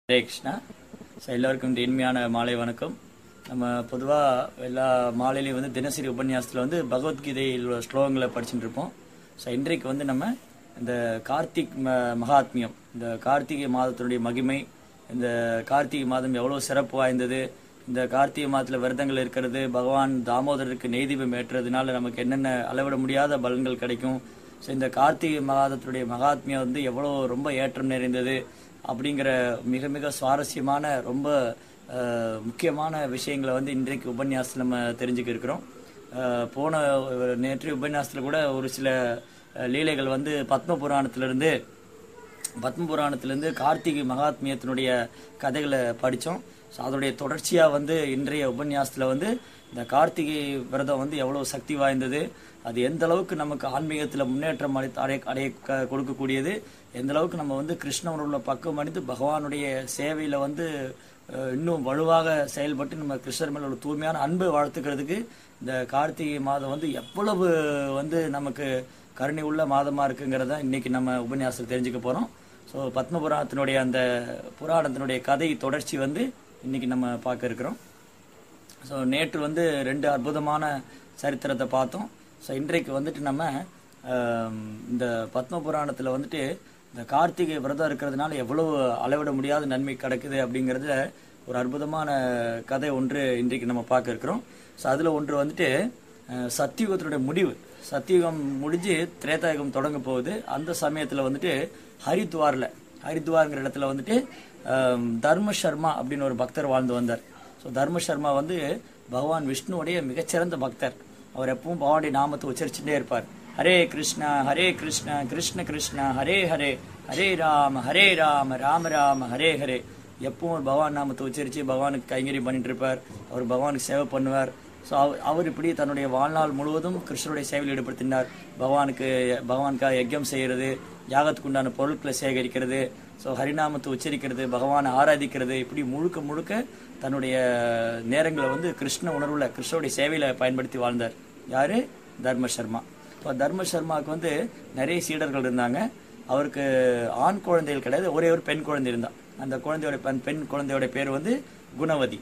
Hare Krishna so எல்லோருக்கும் இந்த இனிமையான மாலை வணக்கம் நம்ம பொதுவாக எல்லா மாலையிலையும் வந்து தினசரி உபன்யாசத்தில் வந்து பகவத்கீதையில் உள்ள ஸ்லோகங்களை படிச்சுட்டு இருப்போம் ஸோ இன்றைக்கு வந்து நம்ம இந்த கார்த்திக் ம மகாத்மியம் இந்த கார்த்திகை மாதத்தினுடைய மகிமை இந்த கார்த்திகை மாதம் எவ்வளோ சிறப்பு வாய்ந்தது இந்த கார்த்திகை மாதத்தில் விரதங்கள் இருக்கிறது பகவான் தாமோதரருக்கு நெய்தீபம் ஏற்றுறதுனால நமக்கு என்னென்ன அளவிட முடியாத பலன்கள் கிடைக்கும் ஸோ இந்த கார்த்திகை மாதத்துடைய மகாத்மியம் வந்து எவ்வளோ ரொம்ப ஏற்றம் நிறைந்தது அப்படிங்கிற மிக மிக சுவாரஸ்யமான ரொம்ப அஹ், முக்கியமான விஷயங்களை வந்து இன்றைக்கு உபன்யாசத்தில் நம்ம தெரிஞ்சுக்க இருக்கிறோம் அஹ், போன ஒரு நேற்றைய உபன்யாசத்தில் கூட ஒரு சில அஹ், லீலைகள் வந்து பத்ம புராணத்திலிருந்து பத்ம புராணத்திலிருந்து கார்த்திகை மகாத்மியத்தினுடைய கதைகளை படித்தோம் ஸோ அதோடைய தொடர்ச்சியாக வந்து இன்றைய உபன்யாசத்தில் வந்து இந்த கார்த்திகை விரதம் வந்து எவ்வளோ சக்தி வாய்ந்தது அது எந்த அளவுக்கு நமக்கு ஆன்மீகத்தில் முன்னேற்றம் அடை அடைய அடைய க- கொடுக்கக்கூடியது எந்த அளவுக்கு நம்ம வந்து கிருஷ்ணனோட பக்கம் அணிந்து பகவானுடைய சேவையில் வந்து அஹ், இன்னும் வலுவாக செயல்பட்டு நம்ம கிருஷ்ணர் மேல ஒரு தூய்மையான அன்பை வளர்த்துக்கிறதுக்கு இந்த கார்த்திகை மாதம் வந்து எவ்வளவு வந்து நமக்கு கருணை உள்ள மாதமா இருக்குங்கிறத இன்னைக்கு நம்ம உபன்யாசத்தில் தெரிஞ்சுக்க போறோம் ஸோ பத்ம புராணத்தினுடைய அந்த புராணத்தினுடைய கதை தொடர்ச்சி வந்து இன்னைக்கு நம்ம பார்க்க இருக்கிறோம் ஸோ நேற்று வந்து ரெண்டு அற்புதமான சரித்திரத்தை பார்த்தோம் ஸோ இன்றைக்கு வந்துட்டு நம்ம ஆம், இந்த பத்ம புராணத்தில் வந்துட்டு இந்த கார்த்திகை விரதம் இருக்கிறதுனால எவ்வளவு அளவிட முடியாத நன்மை கிடைக்குது அப்படிங்கிறதுல ஒரு அற்புதமான கதை ஒன்று இன்றைக்கு நம்ம பார்க்க இருக்கிறோம் ஸோ அதில் ஒன்று வந்துட்டு அஹ், சத்தியுகத்தினுடைய முடிவு சத்தியுகம் முடிஞ்சு திரேதாயுகம் தொடங்க போகுது அந்த சமயத்தில் வந்துட்டு ஹரித்வாரில் ஹரித்வார்ங்கிற இடத்துல வந்துட்டு ஆம், தர்ம சர்மா அப்படின்னு ஒரு பக்தர் வாழ்ந்து வந்தார் ஸோ தர்ம சர்மா வந்து பகவான் விஷ்ணுவுடைய மிகச்சிறந்த பக்தர் அவர் எப்பவும் பகவானுடைய நாமத்தை உச்சரிச்சுட்டே இருப்பார் ஹரே கிருஷ்ணா ஹரே கிருஷ்ணா கிருஷ்ண கிருஷ்ணா ஹரே ஹரே ஹரே ராம ஹரே ராம ராம ராம ஹரே ஹரே எப்பவும் ஒரு பகவான் நாமத்தை உச்சரித்து பகவானுக்கு கைங்கரியம் பண்ணிட்டு இருப்பார் அவர் பகவானுக்கு சேவை பண்ணுவார் ஸோ அவர் அவர் இப்படி தன்னுடைய வாழ்நாள் முழுவதும் கிருஷ்ணருடைய சேவையில் ஈடுபடுத்தினார் பகவானுக்கு பகவானுக்காக யஜ்யம் செய்கிறது யாகத்துக்கு உண்டான பொருட்களை சேகரிக்கிறது ஸோ ஹரிநாமத்தை உச்சரிக்கிறது பகவானை ஆராதிக்கிறது இப்படி முழுக்க முழுக்க தன்னுடைய நேரங்களை வந்து கிருஷ்ண உணர்வுல கிருஷ்ணருடைய சேவையில பயன்படுத்தி வாழ்ந்தார் யாரு தர்ம சர்மா இப்போ தர்ம சர்மாவுக்கு வந்து நிறைய சீடர்கள் இருந்தாங்க அவருக்கு ஆண் குழந்தைகள் கிடையாது ஒரே ஒரு பெண் குழந்தை இருந்தா அந்த குழந்தையோட பெண் பெண் குழந்தையோட பேர் வந்து குணவதி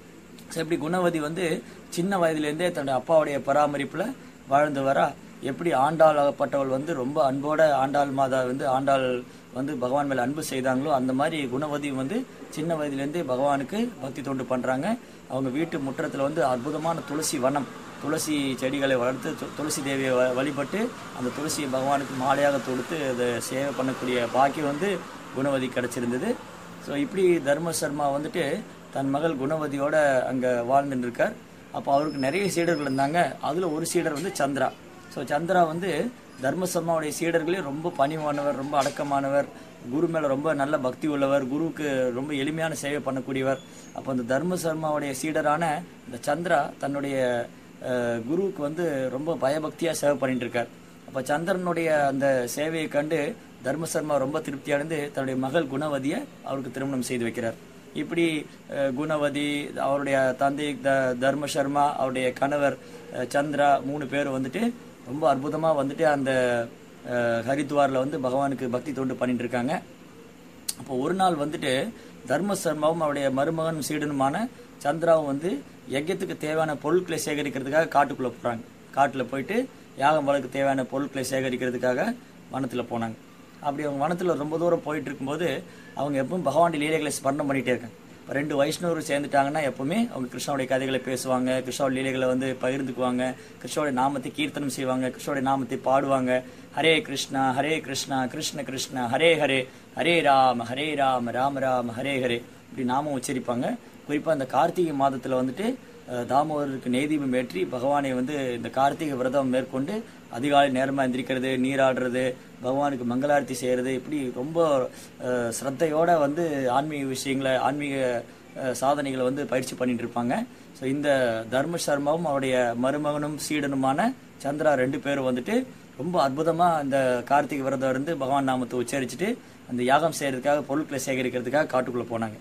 ஸோ இப்படி குணவதி வந்து சின்ன வயதிலேருந்தே தன்னுடைய அப்பாவுடைய பராமரிப்புல வாழ்ந்து வரா எப்படி ஆண்டாள் ஆகப்பட்டவள் வந்து ரொம்ப அன்போட ஆண்டாள் மாதா வந்து ஆண்டாள் வந்து பகவான் மேல அன்பு செய்தாங்களோ அந்த மாதிரி குணவதி வந்து சின்ன வயதிலேருந்தே பகவானுக்கு பக்தி தொண்டு பண்றாங்க அவங்க வீட்டு முற்றத்துல வந்து அற்புதமான துளசி வனம் துளசி செடிகளை வளர்த்து து- துளசி தேவியை வ- வழிபட்டு அந்த துளசியை பகவானுக்கு மாலையாக தொடுத்து அதை சேவை பண்ணக்கூடிய பாக்கியம் வந்து குணவதி கிடைச்சிருந்தது ஸோ இப்படி தர்ம சர்மா வந்துட்டு தன் மகள் குணவதியோட அங்க வாழ்ந்துட்டு இருக்கார் அப்போ அவருக்கு நிறைய சீடர்கள் இருந்தாங்க அதுல ஒரு சீடர் வந்து சந்திரா ஸோ சந்திரா வந்து தர்ம சர்மாவுடைய சீடர்களே ரொம்ப பணிவானவர் ரொம்ப அடக்கமானவர் குரு மேல ரொம்ப நல்ல பக்தி உள்ளவர் குருவுக்கு ரொம்ப எளிமையான சேவை பண்ணக்கூடியவர் அப்போ அந்த தர்ம சர்மாவுடைய சீடரான இந்த சந்திரா தன்னுடைய அஹ், குருவுக்கு வந்து ரொம்ப பயபக்தியா சேவை பண்ணிட்டு இருக்கார் அப்ப சந்திரனுடைய அந்த சேவையை கண்டு தர்ம சர்மா ரொம்ப திருப்தி அடைந்து தன்னுடைய மகள் குணவதியை அவருக்கு திருமணம் செய்து வைக்கிறார் இப்படி அஹ், குணவதி அவருடைய தந்தை த- தர்ம சர்மா அவருடைய கணவர் அஹ், சந்திரா மூணு பேர் வந்துட்டு ரொம்ப அற்புதமா வந்துட்டு அந்த அஹ், ஹரித்வார்ல வந்து பகவானுக்கு பக்தி தொண்டு பண்ணிட்டு இருக்காங்க அப்போ ஒரு நாள் வந்துட்டு தர்ம சர்மாவும் அவருடைய மருமகன் சீடனுமான சந்திராவும் வந்து யஜ்யத்துக்கு தேவையான பொருட்களை சேகரிக்கிறதுக்காக காட்டுக்குள்ள போறாங்க காட்டுல போயிட்டு யாகம் வளர்க்க தேவையான பொருட்களை சேகரிக்கிறதுக்காக வனத்துல போனாங்க அப்படி அவங்க வனத்துல ரொம்ப தூரம் போயிட்டு இருக்கும்போது அவங்க எப்பவும் பகவானுடைய லீலைகளை ஸ்மரணம் பண்ணிட்டே இருக்காங்க இப்ப ரெண்டு வைஷ்ணவர் சேர்ந்துட்டாங்கன்னா எப்பவுமே அவங்க கிருஷ்ணனுடைய கதைகளை பேசுவாங்க கிருஷ்ணோட லீலைகளை வந்து பகிர்ந்துக்குவாங்க கிருஷ்ணோட நாமத்தை கீர்த்தனம் செய்வாங்க கிருஷ்ணோட நாமத்தை பாடுவாங்க ஹரே கிருஷ்ணா ஹரே கிருஷ்ணா கிருஷ்ண கிருஷ்ணா ஹரே ஹரே ஹரே ராம ஹரே ராம ராம ராம ஹரே ஹரே இப்படி நாமம் உச்சரிப்பாங்க குறிப்பா இந்த கார்த்திகை மாதத்துல வந்துட்டு அஹ், தாமோதருக்கு நெய்தீபம் ஏற்றி பகவானை வந்து இந்த கார்த்திகை விரதம் மேற்கொண்டு அதிகாலை நேரமா எந்திரிக்கிறது நீராடுறது பகவானுக்கு மங்களாரத்தி செய்யறது இப்படி ரொம்ப அஹ், ஸ்ரத்தையோட வந்து ஆன்மீக விஷயங்களை ஆன்மீக அஹ், சாதனைகளை வந்து பயிற்சி பண்ணிட்டு இருப்பாங்க ஸோ இந்த தர்ம சர்மாவும் அவருடைய மருமகனும் சீடனுமான சந்திரா ரெண்டு பேரும் வந்துட்டு ரொம்ப அற்புதமா அந்த கார்த்திகை விரதம் இருந்து பகவான் நாமத்தை உச்சரிச்சுட்டு அந்த யாகம் செய்யறதுக்காக பொருட்களை சேகரிக்கிறதுக்காக காட்டுக்குள்ள போனாங்க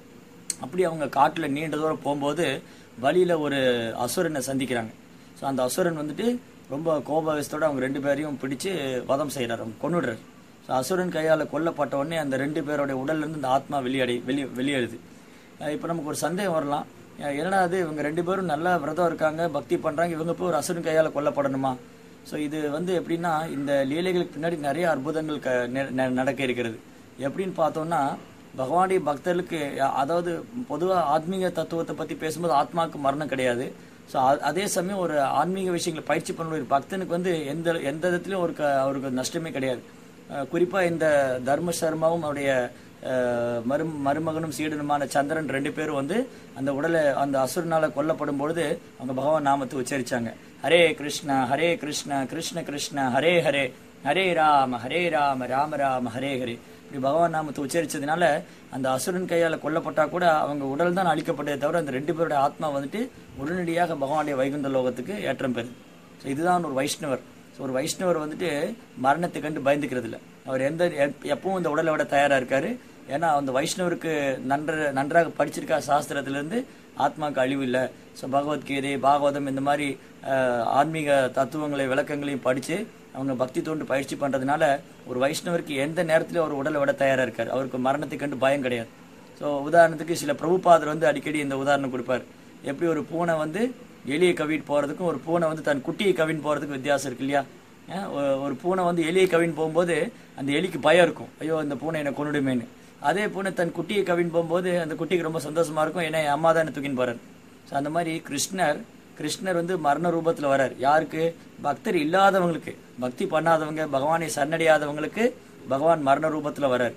அப்படி அவங்க காட்டுல நீண்ட தூரம் போகும்போது வழியில ஒரு அசுரனை சந்திக்கிறாங்க ஸோ அந்த அசுரன் வந்துட்டு ரொம்ப கோபாவசத்தோட அவங்க ரெண்டு பேரையும் பிடிச்சு வதம் செய்யறாரு அவங்க கொன்னுடுறாரு ஸோ அசுரன் கையால் கொல்லப்பட்ட உடனே அந்த ரெண்டு பேருடைய உடல்ல இருந்து இந்த ஆத்மா வெளியடை வெளி வெளியேறுது இப்போ நமக்கு ஒரு சந்தேகம் வரலாம் அஹ் என்னடா அது இவங்க ரெண்டு பேரும் நல்லா விரதம் இருக்காங்க பக்தி பண்றாங்க இவங்க போய் ஒரு அசுரன் கையால் கொல்லப்படணுமா ஸோ இது வந்து எப்படின்னா இந்த லீலைகளுக்கு பின்னாடி நிறைய அற்புதங்கள் க நெ- நெ- நடக்க இருக்கிறது எப்படின்னு பார்த்தோம்னா பகவானுடைய பக்தர்களுக்கு அ- அதாவது பொதுவாக ஆத்மீக தத்துவத்தை பற்றி பேசும்போது ஆத்மாவுக்கு மரணம் கிடையாது ஸோ அதே சமயம் ஒரு ஆன்மீக விஷயங்களை பயிற்சி பண்ண ஒரு பக்தனுக்கு வந்து எந்த எந்த விதத்துலையும் ஒரு க- அவருக்கு நஷ்டமே கிடையாது அஹ் குறிப்பா இந்த தர்ம சர்மாவும் அவருடைய அஹ், மரு மருமகனும் சீடனுமான சந்திரன் ரெண்டு பேரும் வந்து அந்த உடலை அந்த அசுரனால கொல்லப்படும் பொழுது அவங்க பகவான் நாமத்தை உச்சரிச்சாங்க ஹரே கிருஷ்ணா ஹரே கிருஷ்ணா கிருஷ்ண கிருஷ்ண ஹரே ஹரே ஹரே ராம ஹரே ராம ராம ராம ஹரே ஹரே இப்படி பகவான் நாமத்தை உச்சரிச்சதுனால அந்த அசுரன் கையால கொல்லப்பட்டா கூட அவங்க உடல் தான் அழிக்கப்பட்டதே தவிர அந்த ரெண்டு பேருடைய ஆத்மா வந்துட்டு உடனடியாக பகவானுடைய வைகுண்ட லோகத்துக்கு ஏற்றம் பெறுது ஸோ இதுதான் ஒரு வைஷ்ணவர் ஸோ ஒரு வைஷ்ணவர் வந்துட்டு மரணத்தை கண்டு பயந்துக்கிறது இல்லை அவர் எந்த எப்- எப்பவும் இந்த உடலை விட தயாரா இருக்காரு ஏன்னா அந்த வைஷ்ணவருக்கு நன்ற நன்றாக படிச்சிருக்கா சாஸ்திரத்திலிருந்து ஆத்மாவுக்கு அழிவு இல்லை ஸோ பகவத்கீதை பாகவதம் இந்த மாதிரி அஹ், ஆன்மீக தத்துவங்களை விளக்கங்களையும் படிச்சு அவங்க பக்தி தோண்டு பயிற்சி பண்றதுனால ஒரு வைஷ்ணவருக்கு எந்த நேரத்திலும் அவர் உடலை விட தயாரா இருக்காரு அவருக்கு மரணத்தை கண்டு பயம் கிடையாது ஸோ உதாரணத்துக்கு சில பிரபுபாதர் வந்து அடிக்கடி இந்த உதாரணம் கொடுப்பார் எப்படி ஒரு பூனை வந்து எலியை கவிட்டு போறதுக்கும் ஒரு பூனை வந்து தன் குட்டியை கவின் போறதுக்கும் வித்தியாசம் இருக்கு இல்லையா ஏன், ஒ- ஒரு பூனை வந்து எலியை கவின் போகும்போது அந்த எலிக்கு பயம் இருக்கும் ஐயோ இந்த பூனை என்னை கொண்டுடுமேன்னு அதே பூனை தன் குட்டியை கவின் போகும்போது அந்த குட்டிக்கு ரொம்ப சந்தோஷமா இருக்கும் ஏன்னா என் அம்மா தான் தூக்கின்னு போறாரு ஸோ அந்த மாதிரி கிருஷ்ணர் கிருஷ்ணர் வந்து மரண ரூபத்துல வரார் யாருக்கு பக்தர் இல்லாதவங்களுக்கு பக்தி பண்ணாதவங்க பகவானை சரணடையாதவங்களுக்கு பகவான் மரண ரூபத்துல வரார்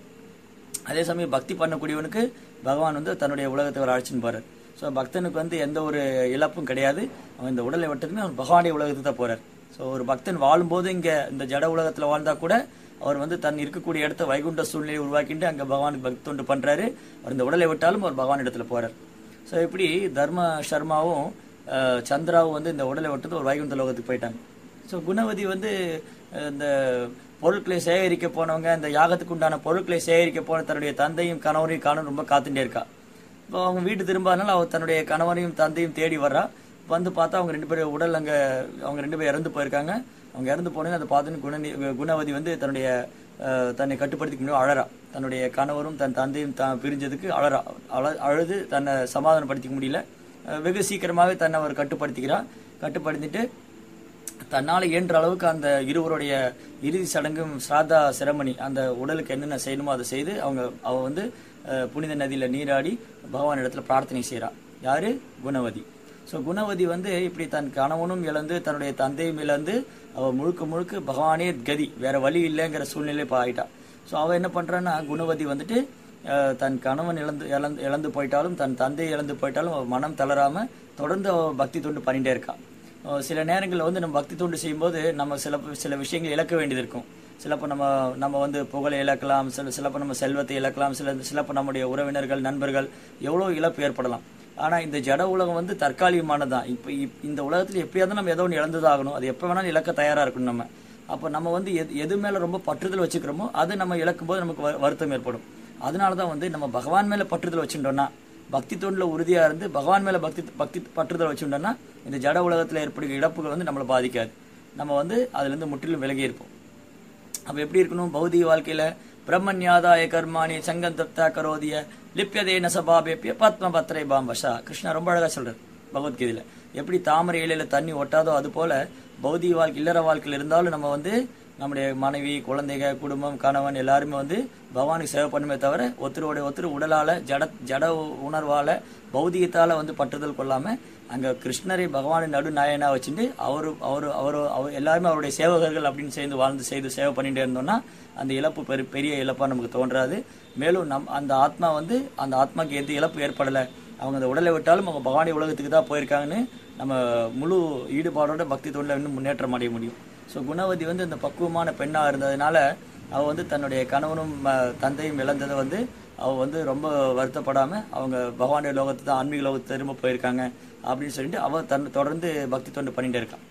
அதே சமயம் பக்தி பண்ணக்கூடியவனுக்கு பகவான் வந்து தன்னுடைய உலகத்தை ஒரு அழைச்சின்னு போறார் ஸோ பக்தனுக்கு வந்து எந்த ஒரு இழப்பும் கிடையாது அவன் இந்த உடலை விட்டதுமே அவன் பகவானுடைய உலகத்துக்கு தான் போறார் ஸோ ஒரு பக்தன் வாழும்போது இங்க இந்த ஜட உலகத்துல வாழ்ந்தா கூட அவர் வந்து தன் இருக்கக்கூடிய இடத்த வைகுண்ட சூழ்நிலையை உருவாக்கிட்டு அங்க பகவானுக்கு பக்தி தொண்டு பண்றாரு அவர் இந்த உடலை விட்டாலும் அவர் பகவான் இடத்துல போறார் ஸோ இப்படி தர்ம சர்மாவும் அஹ், சந்திராவும் வந்து இந்த உடலை விட்டது ஒரு வைகுண்ட லோகத்துக்கு போயிட்டாங்க ஸோ குணவதி வந்து அஹ், இந்த பொருட்களை சேகரிக்க போனவங்க இந்த யாகத்துக்கு உண்டான பொருட்களை சேகரிக்க போன தன்னுடைய தந்தையும் கணவரையும் காணும் ரொம்ப காத்துட்டே இருக்கா இப்போ அவங்க வீட்டு திரும்பாதனால அவ தன்னுடைய கணவரையும் தந்தையும் தேடி வர்றா வந்து பார்த்தா அவங்க ரெண்டு பேரும் உடல் அங்க அவங்க ரெண்டு பேரும் இறந்து போயிருக்காங்க அவங்க இறந்து போனே அதை பார்த்துன்னு குணநி குணவதி வந்து தன்னுடைய அஹ், தன்னை கட்டுப்படுத்திக்க முடியும் அழறா தன்னுடைய கணவரும் தன் தந்தையும் தான் பிரிஞ்சதுக்கு அழறா அழ அழுது தன்னை சமாதானப்படுத்திக்க முடியல அஹ், வெகு சீக்கிரமாகவே தன்னை அவர் கட்டுப்படுத்திக்கிறா கட்டுப்படுத்திட்டு தன்னால இயன்ற அளவுக்கு அந்த இருவருடைய இறுதி சடங்கும் ஸ்ராதா செரமணி அந்த உடலுக்கு என்னென்ன செய்யணுமோ அதை செய்து அவங்க அவ வந்து அஹ், புனித நதியில நீராடி பகவான் இடத்துல பிரார்த்தனை செய்றா யாரு குணவதி ஸோ குணவதி வந்து இப்படி தன் கணவனும் இழந்து தன்னுடைய தந்தையும் இழந்து அவ முழுக்க முழுக்க பகவானே கதி வேற வழி இல்லைங்கிற சூழ்நிலை இப்போ ஆயிட்டா ஸோ அவ என்ன பண்றான்னா குணவதி வந்துட்டு அஹ், தன் கணவன் இழந்து இழந்து இழந்து போயிட்டாலும் தன் தந்தை இழந்து போயிட்டாலும் அவ மனம் தளராம தொடர்ந்து அவ பக்தி தொண்டு பண்ணிட்டே இருக்கா அஹ் சில நேரங்களில் வந்து நம்ம பக்தி தொண்டு செய்யும்போது நம்ம சில சில விஷயங்களை இழக்க வேண்டியது இருக்கும் சிலப்போ நம்ம நம்ம வந்து புகழை இழக்கலாம் சில சிலப்போ நம்ம செல்வத்தை இழக்கலாம் சில சிலப்போ நம்முடைய உறவினர்கள் நண்பர்கள் எவ்வளோ இழப்பு ஏற்படலாம் ஆனால் இந்த ஜட உலகம் வந்து தற்காலிகமானதான் இப்போ இப்- இந்த உலகத்தில் எப்படியாவது நம்ம ஏதோ ஒன்று இழந்துதாகணும் அது எப்போ வேணாலும் இழக்க தயாராக இருக்கணும் நம்ம அப்போ நம்ம வந்து எது எது மேலே ரொம்ப பற்றுதல் வச்சுக்கிறோமோ அது நம்ம இழக்கும்போது நமக்கு வ- வருத்தம் ஏற்படும் அதனால தான் வந்து நம்ம பகவான் மேலே பற்றுதல் வச்சுட்டோம்னா பக்தி தொண்டுல உறுதியா இருந்து பகவான் மேல பக்தி பக்தி பற்றுதல் வச்சுட்டோம்னா இந்த ஜட உலகத்துல ஏற்படுகிற இழப்புகள் வந்து நம்மளை பாதிக்காது நம்ம வந்து அதுல இருந்து முற்றிலும் விலகி இருப்போம் அப்ப எப்படி இருக்கணும் பௌதிக வாழ்க்கையில பிரம்மன்யாதாய கர்மாணி சங்கம் தப்தா கரோதிய லிப்யதே நசபாபேப்பிய பத்ம பத்ரை பாம்பஷா கிருஷ்ணா ரொம்ப அழகா சொல்றாரு பகவத்கீதையில எப்படி தாமரை இலையில தண்ணி ஒட்டாதோ அது போல பௌதிக வாழ்க்கை இல்லற வாழ்க்கையில் இருந்தாலும் நம்ம வந்து நம்முடைய மனைவி குழந்தைங்க குடும்பம் கணவன் எல்லாருமே வந்து பகவானுக்கு சேவை பண்ணுமே தவிர ஒருத்தரோட ஒருத்தர் உடலால ஜட ஜட உணர்வால பௌதிகத்தால வந்து பற்றுதல் கொள்ளாம அங்க கிருஷ்ணரை பகவானின் நடு நாயனா வச்சுட்டு அவரு அவரு அவரு அவர் எல்லாருமே அவருடைய சேவகர்கள் அப்படின்னு சேர்ந்து வாழ்ந்து செய்து சேவை பண்ணிட்டே இருந்தோம்னா அந்த இழப்பு பெரு பெரிய இழப்பா நமக்கு தோன்றாது மேலும் நம் அந்த ஆத்மா வந்து அந்த ஆத்மாக்கு எந்த இழப்பு ஏற்படலை அவங்க அந்த உடலை விட்டாலும் அவங்க பகவானி உலகத்துக்கு தான் போயிருக்காங்கன்னு நம்ம முழு ஈடுபாடோட பக்தி தொண்டில் இன்னும் முன்னேற்றம் அடைய முடியும் ஸோ குணவதி வந்து இந்த பக்குவமான பெண்ணா இருந்ததுனால அவ வந்து தன்னுடைய கணவனும் அஹ், தந்தையும் இழந்ததை வந்து அவ வந்து ரொம்ப வருத்தப்படாம அவங்க பகவானுடைய லோகத்தை தான் ஆன்மீக லோகத்தை திரும்ப போயிருக்காங்க அப்படின்னு சொல்லிட்டு அவ தன் தொடர்ந்து பக்தி தொண்டு பண்ணிட்டே இருக்கான்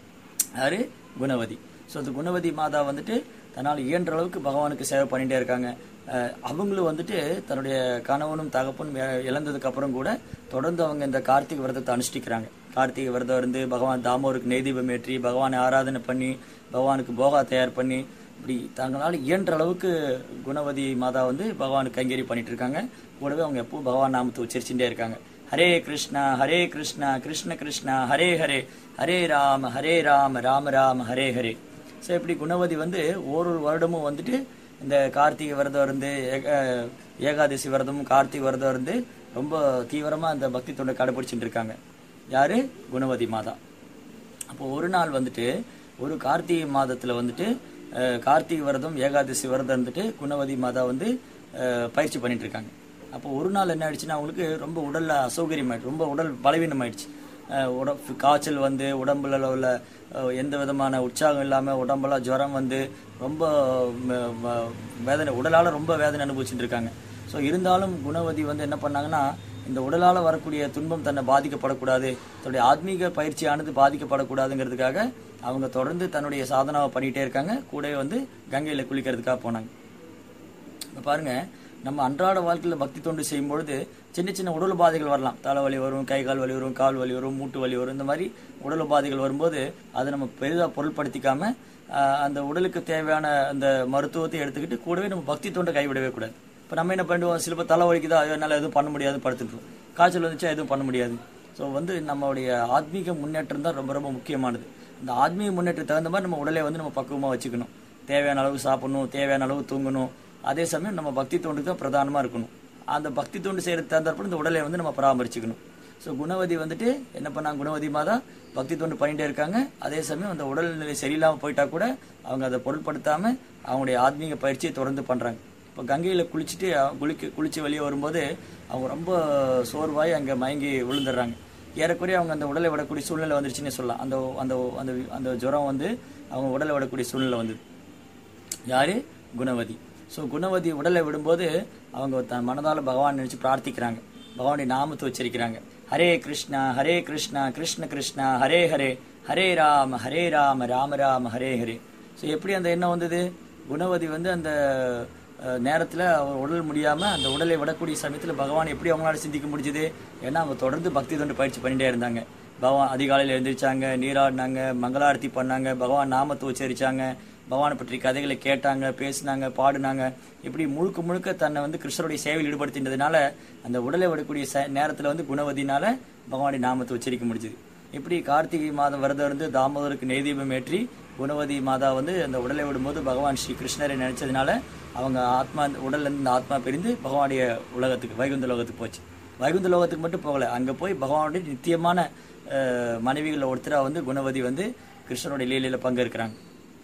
யாரு குணவதி ஸோ அந்த குணவதி மாதா வந்துட்டு தன்னால் இயன்ற அளவுக்கு பகவானுக்கு சேவை பண்ணிட்டே இருக்காங்க அஹ் அவங்களும் வந்துட்டு தன்னுடைய கணவனும் தகப்பனும் இ- இழந்ததுக்கு அப்புறம் கூட தொடர்ந்து அவங்க இந்த கார்த்திகை விரதத்தை அனுஷ்டிக்கிறாங்க கார்த்திகை விரதம் இருந்து பகவான் தாமோருக்கு நெய்தீபம் ஏற்றி பகவானை ஆராதனை பண்ணி பகவானுக்கு போகா தயார் பண்ணி இப்படி தங்களால் இயன்ற அளவுக்கு குணவதி மாதா வந்து பகவானுக்கு கைங்கறி பண்ணிட்டு இருக்காங்க கூடவே அவங்க எப்பவும் பகவான் நாமத்தை உச்சரிச்சுட்டே இருக்காங்க ஹரே கிருஷ்ணா ஹரே கிருஷ்ணா கிருஷ்ண கிருஷ்ணா ஹரே ஹரே ஹரே ராம ஹரே ராம ராம ராம ஹரே ஹரே ஸோ இப்படி குணவதி வந்து ஒரு வருடமும் வந்துட்டு இந்த கார்த்திகை விரதம் இருந்து ஏக- ஏகாதசி விரதமும் கார்த்திகை விரதம் இருந்து ரொம்ப தீவிரமா அந்த பக்தி தொண்டை கடைபிடிச்சிட்டு இருக்காங்க யாரு குணவதி மாதா அப்போ ஒரு நாள் வந்துட்டு ஒரு கார்த்திகை மாதத்துல வந்துட்டு அஹ், கார்த்திகை விரதம் ஏகாதசி விரதம் இருந்துட்டு குணவதி மாதா வந்து அஹ், பயிற்சி பண்ணிட்டு இருக்காங்க அப்போ ஒரு நாள் என்ன ஆயிடுச்சுன்னா அவங்களுக்கு ரொம்ப உடல்ல அசௌகரியம் ஆயிடுச்சு ரொம்ப உடல் பலவீனம் ஆயிடுச்சு அஹ், உட காய்ச்சல் வந்து உடம்புல உள்ள அஹ், எந்த விதமான உற்சாகம் இல்லாம உடம்பெல்லாம் ஜுரம் வந்து ரொம்ப ம- ம- வேதனை உடலால ரொம்ப வேதனை அனுபவிச்சுட்டு இருக்காங்க ஸோ இருந்தாலும் குணவதி வந்து என்ன பண்ணாங்கன்னா இந்த உடலால வரக்கூடிய துன்பம் தன்னை பாதிக்கப்படக்கூடாது தன்னுடைய ஆத்மீக பயிற்சியானது பாதிக்கப்படக்கூடாதுங்கிறதுக்காக அவங்க தொடர்ந்து தன்னுடைய சாதனாவை பண்ணிட்டே இருக்காங்க கூடவே வந்து கங்கையில குளிக்கிறதுக்காக போனாங்க இப்ப பாருங்க நம்ம அன்றாட வாழ்க்கையில பக்தி தொண்டு செய்யும் பொழுது சின்ன சின்ன உடல் உபாதைகள் வரலாம் தலைவலி வரும் கை கால் வலி வரும் கால் வலி வரும் மூட்டு வலி வரும் இந்த மாதிரி உடல் உபாதைகள் வரும்போது அதை நம்ம பெரிதா பொருட்படுத்திக்காம ஆஹ், அந்த உடலுக்கு தேவையான அந்த மருத்துவத்தை எடுத்துக்கிட்டு கூடவே நம்ம பக்தி தொண்டை கைவிடவே கூடாது இப்ப நம்ம என்ன பண்ணுவோம் சில பேர் தலை வலிக்குதா ஐயோ, என்னால எதுவும் பண்ண முடியாது படுத்துட்டுருவோம் காய்ச்சல் வந்துச்சா எதுவும் பண்ண முடியாது ஸோ வந்து நம்மளுடைய ஆத்மீக முன்னேற்றம் தான் ரொம்ப ரொம்ப முக்கியமானது இந்த ஆத்மீக முன்னேற்றத்துக்கு தகுந்த மாதிரி நம்ம உடலை வந்து நம்ம பக்குவமா வச்சுக்கணும் தேவையான அளவு சாப்பிடணும் தேவையான அளவு தூங்கணும் அதே சமயம் நம்ம பக்தி தொண்டுக்கு தான் பிரதானமா இருக்கணும் அந்த பக்தி தொண்டு செய்யறதுக்கு தகுந்தாற்ப இந்த உடலை வந்து நம்ம பராமரிச்சுக்கணும் ஸோ குணவதி வந்துட்டு என்ன பண்ணாங்க குணவதி மாதா பக்தி தொண்டு பண்ணிட்டே இருக்காங்க அதே சமயம் அந்த உடல்நிலை சரியில்லாம போயிட்டா கூட அவங்க அதை பொருட்படுத்தாம அவங்களுடைய ஆத்மீக பயிற்சியை தொடர்ந்து பண்றாங்க இப்போ கங்கையில குளிச்சுட்டு அஹ், குளிக்க குளிச்சு வெளியே வரும்போது அவங்க ரொம்ப சோர்வாய் அங்க மயங்கி விழுந்துடுறாங்க ஏறக்குறைய அவங்க அந்த உடலை விடக்கூடிய சூழ்நிலை வந்துருச்சுன்னு சொல்லலாம் அந்த அந்த அந்த அந்த ஜுரம் வந்து அவங்க உடலை விடக்கூடிய சூழ்நிலை வந்தது யாரு குணவதி ஸோ குணவதி உடலை விடும்போது அவங்க தன் மனதால பகவான் நினைச்சு பிரார்த்திக்கிறாங்க பகவானுடைய நாமத்தை உச்சரிக்கிறாங்க ஹரே கிருஷ்ணா ஹரே கிருஷ்ணா கிருஷ்ண கிருஷ்ணா ஹரே ஹரே ஹரே ராம ஹரே ராம ராம ராம ஹரே ஹரே ஸோ எப்படி அந்த எண்ணம் வந்தது குணவதி வந்து அந்த அஹ், நேரத்துல அவர் உடல் முடியாம அந்த உடலை விடக்கூடிய சமயத்துல பகவான் எப்படி அவங்களால சிந்திக்க முடிஞ்சது ஏன்னா அவங்க தொடர்ந்து பக்தி தொண்டு பயிற்சி பண்ணிட்டே இருந்தாங்க பகவான் அதிகாலையில் எழுந்திரிச்சாங்க நீராடினாங்க மங்களாரத்தி பண்ணாங்க பகவான் நாமத்தை உச்சரிச்சாங்க பகவானை பற்றி கதைகளை கேட்டாங்க பேசினாங்க பாடுனாங்க இப்படி முழுக்க முழுக்க தன்னை வந்து கிருஷ்ணருடைய சேவையில் ஈடுபடுத்தினதுனால அந்த உடலை விடக்கூடிய ச- நேரத்துல வந்து குணவதினால பகவானுடைய நாமத்தை உச்சரிக்க முடிஞ்சது இப்படி கார்த்திகை மாதம் விரதம் இருந்து தாமோதருக்கு நெய்தீபம் ஏற்றி குணவதி மாதா வந்து அந்த உடலை விடும்போது பகவான் ஸ்ரீ கிருஷ்ணரை நினைச்சதுனால அவங்க ஆத்மா உடல்ல இருந்து இந்த ஆத்மா பிரிந்து பகவானுடைய உலகத்துக்கு வைகுந்த லோகத்துக்கு போச்சு வைகுந்த லோகத்துக்கு மட்டும் போகல அங்க போய் பகவானுடைய நித்தியமான அஹ், மனைவிகளில் ஒருத்தரா வந்து குணவதி வந்து கிருஷ்ணனுடைய லீலையில பங்கெடுக்கிறாங்க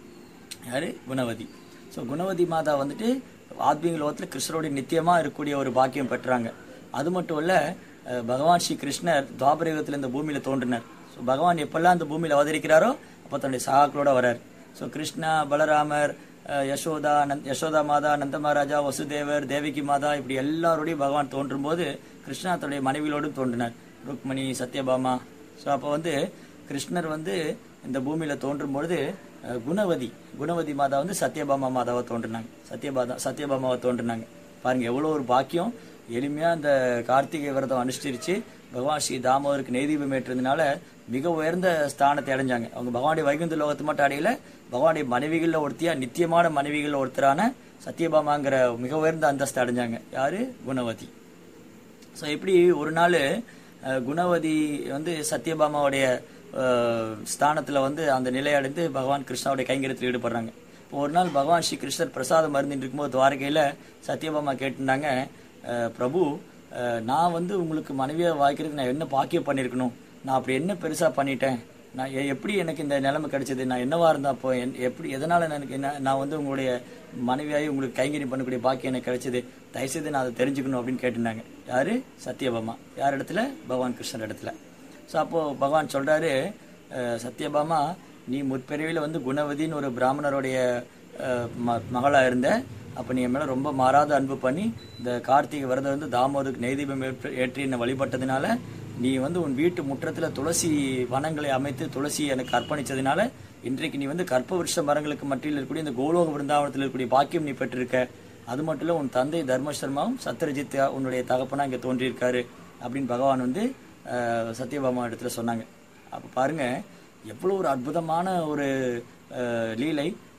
யாரு குணவதி ஸோ குணவதி மாதா வந்துட்டு ஆத்மீக லோகத்தில் கிருஷ்ணருடைய நித்தியமா இருக்கக்கூடிய ஒரு பாக்கியம் பெற்றாங்க அது மட்டும் இல்ல அஹ், பகவான் ஸ்ரீ கிருஷ்ணர் துவாபர யுகத்துல இந்த பூமியில தோன்றினார் ஸோ பகவான் எப்பெல்லாம் இந்த பூமியில அவதரிக்கிறாரோ அப்போ தன்னுடைய சகாக்களோட வரார் ஸோ கிருஷ்ணா பலராமர் அஹ், யசோதா நந்த் யசோதா மாதா நந்த மகாராஜா வசுதேவர் தேவகி மாதா இப்படி எல்லாரோடையும் பகவான் தோன்றும் போது கிருஷ்ணா தன்னுடைய மனைவிகளோடும் தோன்றினார் ருக்மணி சத்யபாமா ஸோ அப்போ வந்து கிருஷ்ணர் வந்து இந்த பூமியில தோன்றும் பொழுது அஹ், குணவதி குணவதி மாதா வந்து சத்யபாமா மாதாவை தோன்றினாங்க சத்யபாதா சத்யபாமாவை தோன்றினாங்க பாருங்க எவ்வளவு ஒரு பாக்கியம் எளிமையா இந்த கார்த்திகை விரதம் அனுஷ்டிரிச்சு பகவான் ஸ்ரீ தாமோதருக்கு நெய்தீபம் ஏற்றதுனால மிக உயர்ந்த ஸ்தானத்தை அடைஞ்சாங்க அவங்க பகவானுடைய வைகுந்த லோகத்து மட்டும் அடையல பகவானுடைய மனைவிகள்ல ஒருத்தியா நித்தியமான மனைவிகள்ல ஒருத்தரான சத்யபாமாங்கிற மிக உயர்ந்த அந்தஸ்து அடைஞ்சாங்க யாரு குணவதி ஸோ இப்படி ஒரு நாள் அஹ், குணவதி வந்து சத்யபாமாவுடைய அஹ், ஸ்தானத்துல வந்து அந்த நிலை அடைந்து பகவான் கிருஷ்ணாவுடைய கைங்கரியத்தில் ஈடுபடுறாங்க இப்போ ஒரு நாள் பகவான் ஸ்ரீ கிருஷ்ணர் பிரசாதம் மருந்துட்டு இருக்கும்போது துவாரகையில சத்யபாமா கேட்டிருந்தாங்க அஹ், பிரபு அஹ், நான் வந்து உங்களுக்கு மனைவியா வாய்க்கிறதுக்கு நான் என்ன பாக்கியம் பண்ணியிருக்கணும் நான் அப்படி என்ன பெருசா பண்ணிட்டேன் நான் எ- எப்படி எனக்கு இந்த நிலைமை கிடைச்சது நான் என்னவா இருந்தா அப்போ என்- எப்படி எதனால எனக்கு என்ன நான் வந்து உங்களுடைய மனைவியாகி உங்களுக்கு கைங்கரியம் பண்ணக்கூடிய பாக்கியம் எனக்கு கிடைச்சது தயவுசெய்து நான் அதை தெரிஞ்சுக்கணும் அப்படின்னு கேட்டிருந்தாங்க யாரு சத்யபாமா யார் இடத்துல பகவான் கிருஷ்ணர் இடத்துல ஸோ அப்போ பகவான் சொல்றாரு அஹ், சத்யபாமா நீ முற்பிறவில வந்து குணவதின்னு ஒரு பிராமணருடைய அஹ், ம- மகளா இருந்த அப்ப நீ என் மேல ரொம்ப மாறாத அன்பு பண்ணி இந்த கார்த்திகை விரதம் வந்து தாமோதருக்கு நெய்தீபம் ஏற்று- ஏற்றி என்னை வழிபட்டதுனால நீ வந்து உன் வீட்டு முற்றத்துல துளசி வனங்களை அமைத்து துளசி எனக்கு அர்ப்பணிச்சதுனால இன்றைக்கு நீ வந்து கற்ப விருஷ மரங்களுக்கு மத்தியில் இருக்கக்கூடிய இந்த கோலோக விருந்தாவனத்தில் இருக்கக்கூடிய பாக்கியம் நீ பெற்றிருக்க அது மட்டும் இல்ல உன் தந்தை தர்மசர்மாவும் சத்ரஜித் உன்னுடைய தகப்பனா இங்க தோன்றியிருக்காரு அப்படின்னு பகவான் வந்து அஹ், சத்யபாமா இடத்துல சொன்னாங்க அப்ப பாருங்க எவ்வளவு ஒரு அற்புதமான ஒரு அஹ், லீலை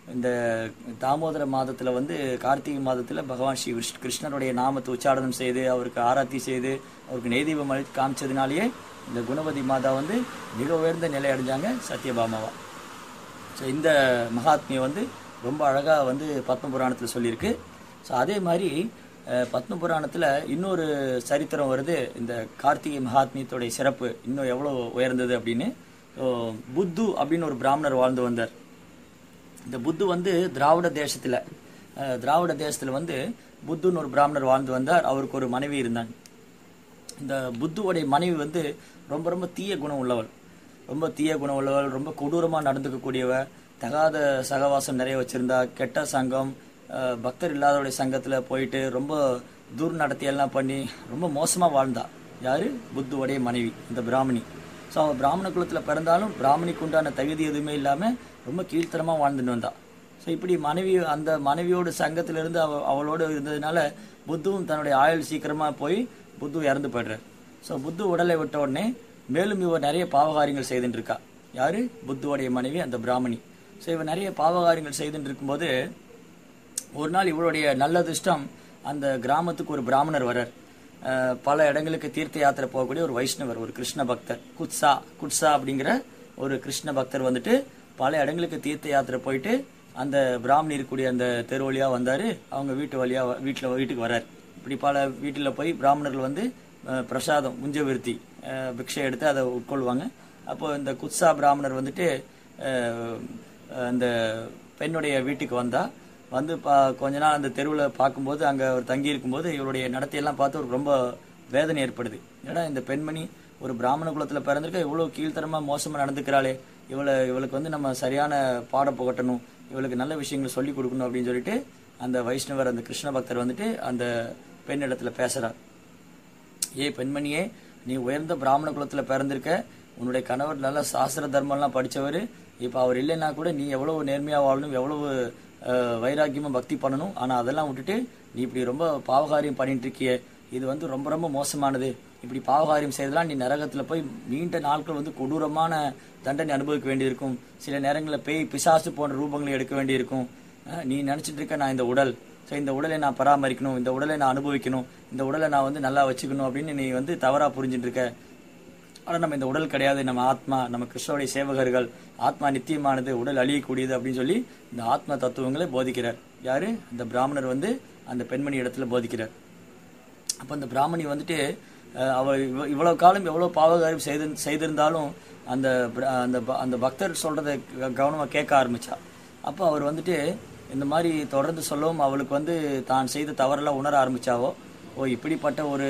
இந்த தாமோதர மாதத்துல வந்து கார்த்திகை மாதத்துல பகவான் ஸ்ரீ கிருஷ்ண- கிருஷ்ணருடைய நாமத்தை உச்சாரணம் செய்து அவருக்கு ஆராத்தி செய்து அவருக்கு நெய்தீபம் அழி காமிச்சதுனாலேயே இந்த குணவதி மாதா வந்து மிக உயர்ந்த நிலை அடைஞ்சாங்க சத்யபாமாவா ஸோ இந்த மகாத்மியம் வந்து ரொம்ப அழகாக வந்து பத்ம புராணத்தில் சொல்லியிருக்கு ஸோ அதே மாதிரி அஹ், பத்ம புராணத்தில் இன்னொரு சரித்திரம் வருது இந்த கார்த்திகை மகாத்மியத்துடைய சிறப்பு இன்னும் எவ்வளோ உயர்ந்தது அப்படின்னு ஸோ புத்து அப்படின்னு ஒரு பிராமணர் வாழ்ந்து வந்தார் இந்த புத்து வந்து திராவிட தேசத்துல அஹ், திராவிட தேசத்துல வந்து புத்துன்னு ஒரு பிராமணர் வாழ்ந்து வந்தார் அவருக்கு ஒரு மனைவி இருந்தாங்க இந்த புத்துவோடைய மனைவி வந்து ரொம்ப ரொம்ப தீய குணம் உள்ளவள் ரொம்ப தீய குணம் உள்ளவள் ரொம்ப கொடூரமா நடந்துக்கக்கூடியவ தகாத சகவாசம் நிறைய வச்சிருந்தா கெட்ட சங்கம் அஹ், பக்தர் இல்லாதவருடைய சங்கத்துல போயிட்டு ரொம்ப தூர் நடத்தியெல்லாம் பண்ணி ரொம்ப மோசமா வாழ்ந்தா யாரு புத்துவோடைய மனைவி இந்த பிராமணி ஸோ அவள் பிராமண குலத்துல பிறந்தாலும் பிராமணிக்கு உண்டான தகுதி எதுவுமே இல்லாம ரொம்ப கீழ்த்தரமா வாழ்ந்துட்டு வந்தா ஸோ இப்படி மனைவி அந்த மனைவியோட சங்கத்திலிருந்து அவ அவளோடு இருந்ததுனால புத்துவும் தன்னுடைய ஆயுள் சீக்கிரமா போய் புத்து இறந்து போயிடுறார் ஸோ புத்து உடலை விட்ட உடனே மேலும் இவர் நிறைய பாவகாரியங்கள் செய்துட்டு இருக்கா யாரு புத்துவோடைய மனைவி அந்த பிராமணி ஸோ இவர் நிறைய பாவகாரியங்கள் செய்துட்டு இருக்கும்போது ஒரு நாள் இவருடைய நல்ல அதிர்ஷ்டம் அந்த கிராமத்துக்கு ஒரு பிராமணர் வரார் அஹ், பல இடங்களுக்கு தீர்த்த யாத்திரை போகக்கூடிய ஒரு வைஷ்ணவர் ஒரு கிருஷ்ண பக்தர் குட்சா குட்சா அப்படிங்கிற ஒரு கிருஷ்ண பக்தர் வந்துட்டு பல இடங்களுக்கு தீர்த்த யாத்திரை போயிட்டு அந்த பிராமணி இருக்கக்கூடிய அந்த தெரு வழியா வந்தாரு அவங்க வீட்டு வழியா வ- வீட்டுல வீட்டுக்கு வரார் இப்படி பல வீட்டில் போய் பிராமணர்கள் வந்து அஹ், பிரசாதம் முஞ்சவிருத்தி அஹ், பிக்ஷை எடுத்து அதை உட்கொள்வாங்க அப்போ இந்த குத்சா பிராமணர் வந்துட்டு அஹ், அந்த பெண்ணுடைய வீட்டுக்கு வந்தா வந்து பா கொஞ்ச நாள் அந்த தெருவில் பார்க்கும்போது அங்கே அவர் தங்கி இருக்கும்போது இவருடைய நடத்தையெல்லாம் பார்த்து அவருக்கு ரொம்ப வேதனை ஏற்படுது ஏன்னா இந்த பெண்மணி ஒரு பிராமண குலத்தில் பிறந்திருக்க இவ்வளோ கீழ்த்தரமாக மோசமாக நடந்துக்கிறாளே இவளை இவளுக்கு வந்து நம்ம சரியான பாடம் புகட்டணும் இவளுக்கு நல்ல விஷயங்களை சொல்லி கொடுக்கணும் அப்படின்னு சொல்லிட்டு அந்த வைஷ்ணவர் அந்த கிருஷ்ண பக்தர் வந்துட்டு அந்த பெண்ணிடத்துல பேசுறார் ஏய் பெண்மணியே நீ உயர்ந்த பிராமண குலத்துல பிறந்திருக்க உன்னுடைய கணவர் நல்ல சாஸ்திர தர்மம்லாம் படிச்சவர் இப்ப அவர் இல்லைன்னா கூட நீ எவ்வளவு நேர்மையா வாழணும் எவ்வளவு அஹ், வைராக்கியமா பக்தி பண்ணணும் ஆனா அதெல்லாம் விட்டுட்டு நீ இப்படி ரொம்ப பாவகாரியம் பண்ணிட்டு இருக்கியே இது வந்து ரொம்ப ரொம்ப மோசமானது இப்படி பாவகாரியம் செய்தலாம் நீ நரகத்துல போய் நீண்ட நாட்கள் வந்து கொடூரமான தண்டனை அனுபவிக்க வேண்டியிருக்கும் சில நேரங்களில் பேய் பிசாசு போன்ற ரூபங்களை எடுக்க வேண்டியிருக்கும் அஹ், நீ நினைச்சிட்டு இருக்க நான் இந்த உடல் ஸோ இந்த உடலை நான் பராமரிக்கணும் இந்த உடலை நான் அனுபவிக்கணும் இந்த உடலை நான் வந்து நல்லா வச்சுக்கணும் அப்படின்னு நீ வந்து தவறா புரிஞ்சுட்டு இருக்க ஆனால் நம்ம இந்த உடல் கிடையாது நம்ம ஆத்மா நம்ம கிருஷ்ணருடைய சேவகர்கள் ஆத்மா நித்தியமானது உடல் அழியக்கூடியது அப்படின்னு சொல்லி இந்த ஆத்ம தத்துவங்களை போதிக்கிறார் யாரு இந்த பிராமணர் வந்து அந்த பெண்மணி இடத்துல போதிக்கிறார் அப்போ அந்த பிராமணி வந்துட்டு அஹ், அவ இவ- இவ்வளவு காலம் எவ்வளவு பாவகாரியம் செய்து செய்திருந்தாலும் அந்த பிர- அந்த ப- அந்த பக்தர் சொல்றதை க- கவனமா கேட்க ஆரம்பிச்சா அப்போ அவர் வந்துட்டு இந்த மாதிரி தொடர்ந்து சொல்லவும் அவளுக்கு வந்து தான் செய்த தவறெல்லாம் உணர ஆரம்பிச்சாவோ ஓ இப்படிப்பட்ட ஒரு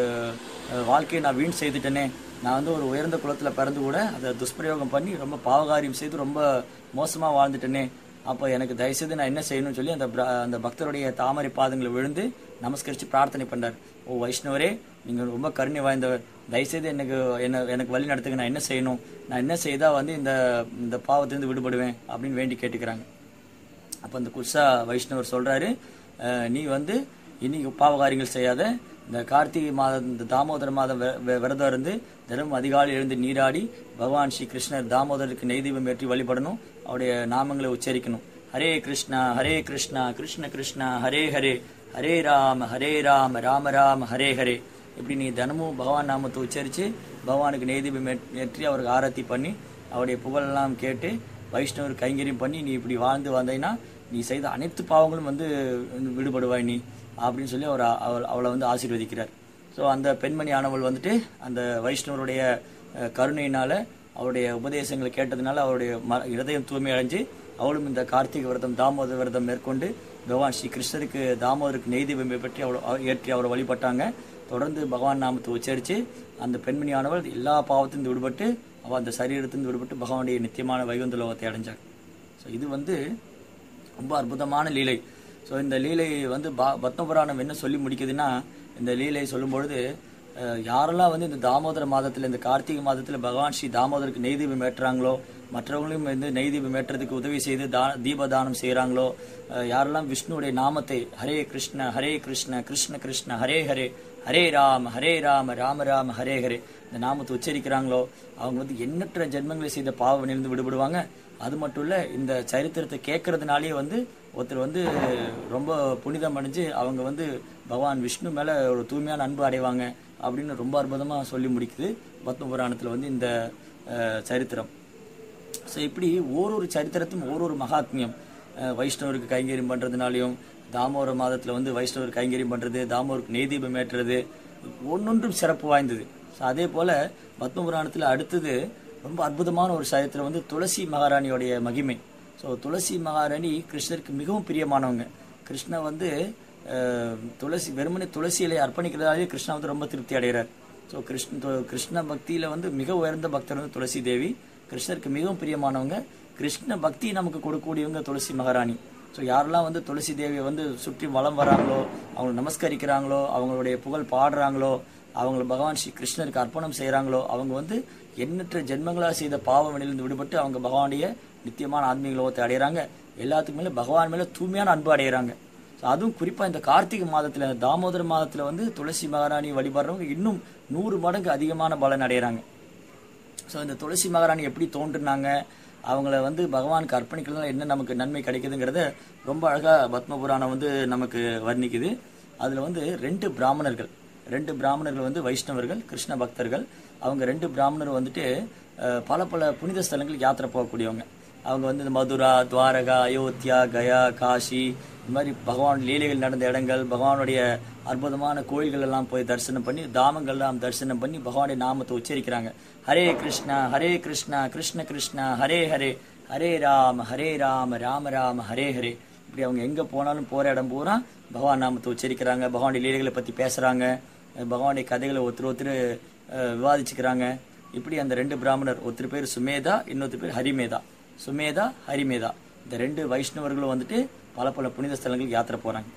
அஹ், வாழ்க்கையை நான் வீண் செய்துட்டேனே நான் வந்து ஒரு உயர்ந்த குலத்துல பிறந்து கூட அதை துஷ்பிரயோகம் பண்ணி ரொம்ப பாவகாரியம் செய்து ரொம்ப மோசமா வாழ்ந்துட்டேனே அப்போ எனக்கு தயவுசெய்து நான் என்ன செய்யணும்னு சொல்லி அந்த பிர- அந்த பக்தருடைய தாமரை பாதங்களை விழுந்து நமஸ்கரிச்சு பிரார்த்தனை பண்றார் ஓ வைஷ்ணவரே நீங்க ரொம்ப கருணை வாய்ந்தவர் தயவுசெய்து எனக்கு என்ன எனக்கு வழி நடத்துங்க நான் என்ன செய்யணும் நான் என்ன செய்தா வந்து இந்த இந்த பாவத்திலிருந்து விடுபடுவேன் அப்படின்னு வேண்டி கேட்டுக்கிறாங்க அப்போ அந்த குர்சா வைஷ்ணவர் சொல்றாரு அஹ், நீ வந்து இன்னைக்கு பாவகாரியங்கள் செய்யாத இந்த கார்த்திகை மாதம் இந்த தாமோதர மாதம் வெ- வெ- விரதம் இருந்து தினமும் அதிகாலை எழுந்து நீராடி பகவான் ஸ்ரீ கிருஷ்ணர் தாமோதருக்கு நெய் தீபம் ஏற்றி வழிபடணும் அவருடைய நாமங்களை உச்சரிக்கணும் ஹரே கிருஷ்ணா ஹரே கிருஷ்ணா கிருஷ்ண கிருஷ்ணா ஹரே ஹரே ஹரே ராம ஹரே ராம ராம ராம ஹரே ஹரே இப்படி நீ தினமும் பகவான் நாமத்தை உச்சரித்து பகவானுக்கு நெய் தீபம் ஏற்- ஏற்றி அவருக்கு ஆரத்தி பண்ணி அவருடைய புகழெல்லாம் கேட்டு வைஷ்ணவர் கைங்கரியம் பண்ணி நீ இப்படி வாழ்ந்து வந்தீங்கன்னா நீ செய்த அனைத்து பாவங்களும் வந்து விடுபடுவாய் நீ அப்படின்னு சொல்லி அவர் அவள் அவளை வந்து ஆசீர்வதிக்கிறார் ஸோ அந்த பெண்மணி ஆனவள் வந்துட்டு அந்த வைஷ்ணவருடைய அஹ், கருணையினால அவருடைய உபதேசங்களை கேட்டதுனால அவருடைய ம இருதயம் தூய்மை அடைஞ்சு அவளும் இந்த கார்த்திகை விரதம் தாமோதர விரதம் மேற்கொண்டு பகவான் ஸ்ரீ கிருஷ்ணருக்கு தாமோதருக்கு நெய் தீபம் பற்றி அவள் அவ- ஏற்றி அவரை வழிபட்டாங்க தொடர்ந்து பகவான் நாமத்தை உச்சரித்து அந்த பெண்மணியானவள் எல்லா பாவத்திலிருந்து விடுபட்டு அவள் அந்த சரீரத்திலிருந்து விடுபட்டு பகவானுடைய நித்தியமான வைகுந்த லோகத்தை அடைஞ்சாள் ஸோ இது வந்து ரொம்ப அற்புதமான லீலை ஸோ இந்த லீலை வந்து பா- பத்மபுராணம் என்ன சொல்லி முடிக்குதுன்னா இந்த லீலை சொல்லும் பொழுது அஹ், யாரெல்லாம் வந்து இந்த தாமோதர மாதத்தில் இந்த கார்த்திகை மாதத்தில் பகவான் ஸ்ரீ தாமோதருக்கு நெய் தீபம் ஏற்றுறாங்களோ மற்றவங்களையும் வந்து நெய் தீபம் ஏற்றுறதுக்கு உதவி செய்து தா தீபதானம் செய்கிறாங்களோ யாரெல்லாம் விஷ்ணுவுடைய நாமத்தை ஹரே கிருஷ்ண ஹரே கிருஷ்ண கிருஷ்ண கிருஷ்ண ஹரே ஹரே ஹரே ராம ஹரே ராம ராம ராம ஹரே ஹரே இந்த நாமத்தை உச்சரிக்கிறாங்களோ அவங்க வந்து எண்ணற்ற ஜென்மங்களை செய்த பாவனிலிருந்து விடுபடுவாங்க அது மட்டும் இல்ல இந்த சரித்திரத்தை கேட்கறதுனாலே வந்து ஒருத்தர் வந்து ரொம்ப புனிதம் அடைஞ்சு அவங்க வந்து பகவான் விஷ்ணு மேல ஒரு தூய்மையான அன்பு அடைவாங்க அப்படின்னு ரொம்ப அற்புதமா சொல்லி முடிக்குது பத்ம புராணத்துல வந்து இந்த அஹ், சரித்திரம் ஸோ இப்படி ஓரொரு சரித்திரத்தையும் ஓரொரு மகாத்மியம் அஹ், வைஷ்ணவருக்கு கைங்கரியம் பண்றதுனாலையும் தாமோர மாதத்துல வந்து வைஷ்ணவர் கைங்கரியம் பண்றது தாமோருக்கு நெய்தீபம் ஏற்றுறது ஒன்னொன்றும் சிறப்பு வாய்ந்தது ஸோ அதே போல பத்ம புராணத்துல அடுத்தது ரொம்ப அற்புதமான ஒரு சரித்திரம் வந்து துளசி மகாராணியோடைய மகிமை ஸோ துளசி மகாராணி கிருஷ்ணருக்கு மிகவும் பிரியமானவங்க கிருஷ்ண வந்து அஹ், துளசி வெறுமனே துளசி இலையை அர்ப்பணிக்கிறதாலே கிருஷ்ணா வந்து ரொம்ப திருப்தி அடைகிறார் ஸோ கிருஷ்ண து- கிருஷ்ண பக்தியில வந்து மிக உயர்ந்த பக்தர் வந்து துளசி தேவி கிருஷ்ணருக்கு மிகவும் பிரியமானவங்க கிருஷ்ண பக்தி நமக்கு கொடுக்கக்கூடியவங்க துளசி மகாராணி ஸோ யாரெல்லாம் வந்து துளசி தேவியை வந்து சுற்றி வலம் வராங்களோ அவங்க நமஸ்கரிக்கிறாங்களோ அவங்களுடைய புகழ் பாடுறாங்களோ அவங்கள பகவான் ஸ்ரீ கிருஷ்ணருக்கு அர்ப்பணம் செய்கிறாங்களோ அவங்க வந்து எண்ணற்ற ஜென்மங்களாக செய்த பாவ வினையிலிருந்து விடுபட்டு அவங்க பகவானுடைய நித்தியமான ஆன்மீக லோகத்தை அடைகிறாங்க எல்லாத்துக்கும் மேலே பகவான் மேலே தூய்மையான அன்பு அடைகிறாங்க ஸோ அதுவும் குறிப்பாக இந்த கார்த்திகை மாதத்தில் தாமோதர மாதத்தில் வந்து துளசி மகாராணி வழிபடுறவங்க இன்னும் நூறு மடங்கு அதிகமான பலன் அடைகிறாங்க ஸோ இந்த துளசி மகாராணி எப்படி தோன்றுனாங்க அவங்கள வந்து பகவானுக்கு அர்ப்பணிக்கிறதுனால என்ன நமக்கு நன்மை கிடைக்குதுங்கிறத ரொம்ப அழகா பத்ம புராணம் வந்து நமக்கு வர்ணிக்குது அதுல வந்து ரெண்டு பிராமணர்கள் ரெண்டு பிராமணர்கள் வந்து வைஷ்ணவர்கள் கிருஷ்ண பக்தர்கள் அவங்க ரெண்டு பிராமணர் வந்துட்டு அஹ், பல பல புனித ஸ்தலங்களுக்கு யாத்திரை போகக்கூடியவங்க அவங்க வந்து இந்த மதுரா துவாரகா அயோத்தியா கயா காஷி இந்த மாதிரி பகவான் லீலைகள் நடந்த இடங்கள் பகவானுடைய அற்புதமான கோயில்கள் எல்லாம் போய் தரிசனம் பண்ணி தாமங்கள்லாம் தரிசனம் பண்ணி பகவானுடைய நாமத்தை உச்சரிக்கிறாங்க ஹரே கிருஷ்ணா ஹரே கிருஷ்ணா கிருஷ்ண கிருஷ்ணா ஹரே ஹரே ஹரே ராம ஹரே ராம ராம ராம ஹரே ஹரே இப்படி அவங்க எங்க போனாலும் போற இடம் பூரா பகவான் நாமத்தை உச்சரிக்கிறாங்க பகவானுடைய லீலைகளை பத்தி பேசுறாங்க அஹ் பகவானுடைய கதைகளை ஒருத்தர் ஒருத்தர் அஹ், விவாதிச்சுக்கிறாங்க இப்படி அந்த ரெண்டு பிராமணர் ஒருத்தர் பேர் சுமேதா இன்னொருத்தர் பேர் ஹரிமேதா சுமேதா ஹரிமேதா இந்த ரெண்டு வைஷ்ணவர்களும் வந்துட்டு பல பல புனித ஸ்தலங்களுக்கு யாத்திரை போறாங்க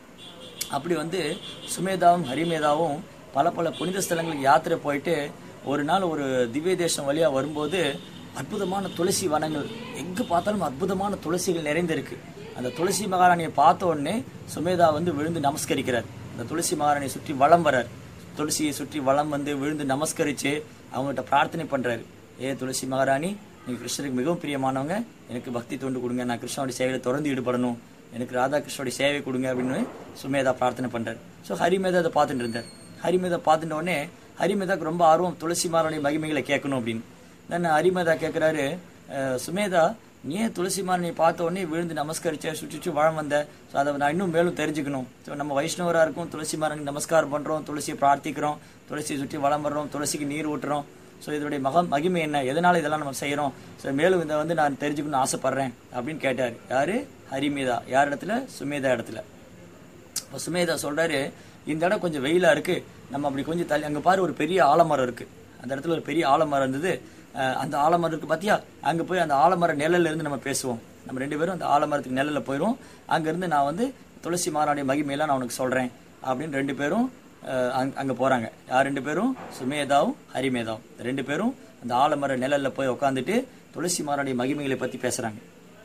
அப்படி வந்து சுமேதாவும் ஹரிமேதாவும் பல பல புனித ஸ்தலங்களுக்கு யாத்திரை போயிட்டு ஒரு நாள் ஒரு திவ்ய தேசம் வழியா வரும்போது அற்புதமான துளசி வனங்கள் எங்க பார்த்தாலும் அற்புதமான துளசிகள் நிறைந்திருக்கு அந்த துளசி மகாராணியை பார்த்த உடனே சுமேதா வந்து விழுந்து நமஸ்கரிக்கிறார் அந்த துளசி மகாராணியை சுற்றி வலம் வரார் துளசியை சுற்றி வலம் வந்து விழுந்து நமஸ்கரிச்சு அவங்ககிட்ட பிரார்த்தனை பண்றாரு ஏ துளசி மகாராணி நீங்க கிருஷ்ணருக்கு மிகவும் பிரியமானவங்க எனக்கு பக்தி தொண்டு கொடுங்க நான் கிருஷ்ணனுடைய சேவையில தொடர்ந்து ஈடுபடணும் எனக்கு ராதா கிருஷ்ணனுடைய சேவை கொடுங்க அப்படின்னு சுமேதா பிரார்த்தனை பண்றாரு ஸோ ஹரிமேதா அதை பார்த்துட்டு இருந்தார் ஹரிமேதா பார்த்துட்ட உடனே ஹரிமேதாக்கு ரொம்ப ஆர்வம் துளசி மாரனுடைய மகிமைகளை கேட்கணும் அப்படின்னு தென் ஹரிமேதா கேட்கிறாரு "அஹ், சுமேதா நீ ஏன் துளசி மாரனை பார்த்த உடனே விழுந்து நமஸ்கரிச்ச சுற்றி சுற்றி வளம் வந்த ஸோ அதை நான் இன்னும் மேலும் தெரிஞ்சுக்கணும் ஸோ நம்ம வைஷ்ணவரா இருக்கும் துளசி மாரனுக்கு நமஸ்காரம் பண்றோம் துளசியை பிரார்த்திக்கிறோம் துளசியை சுற்றி வளம் வர்றோம் துளசிக்கு நீர் ஊட்டுறோம் ஸோ இதனுடைய மக மகிமை என்ன எதனால இதெல்லாம் நம்ம செய்யறோம் ஸோ மேலும் இதை வந்து நான் தெரிஞ்சுக்கணும்னு ஆசைப்படுறேன் அப்படின்னு கேட்டார் யாரு ஹரிமேதா யார் இடத்துல சுமேதா இடத்துல இப்போ சுமேதா சொல்றாரு இந்த இடம் கொஞ்சம் வெயிலா இருக்கு நம்ம அப்படி கொஞ்சம் தள்ளி அங்க பாரு ஒரு பெரிய ஆலமரம் இருக்கு அந்த இடத்துல ஒரு பெரிய ஆலமரம் இருந்தது அஹ் அந்த ஆலமரம் இருக்கு பாத்தியா அங்க போய் அந்த ஆலமர நிழல்ல இருந்து நம்ம பேசுவோம் நம்ம ரெண்டு பேரும் அந்த ஆலமரத்துக்கு நிழல்ல போயிரும் அங்க இருந்து நான் வந்து துளசி மாறாடைய மகிமையெல்லாம் நான் உனக்கு சொல்றேன் அப்படின்னு ரெண்டு பேரும் அஹ், அங்க- அங்க போறாங்க யார் ரெண்டு பேரும் சுமேதாவும் ஹரிமேதாவும் இந்த ரெண்டு பேரும் அந்த ஆலமர நிழல்ல போய் உட்காந்துட்டு துளசி மாறாடைய மகிமைகளை பத்தி பேசுறாங்க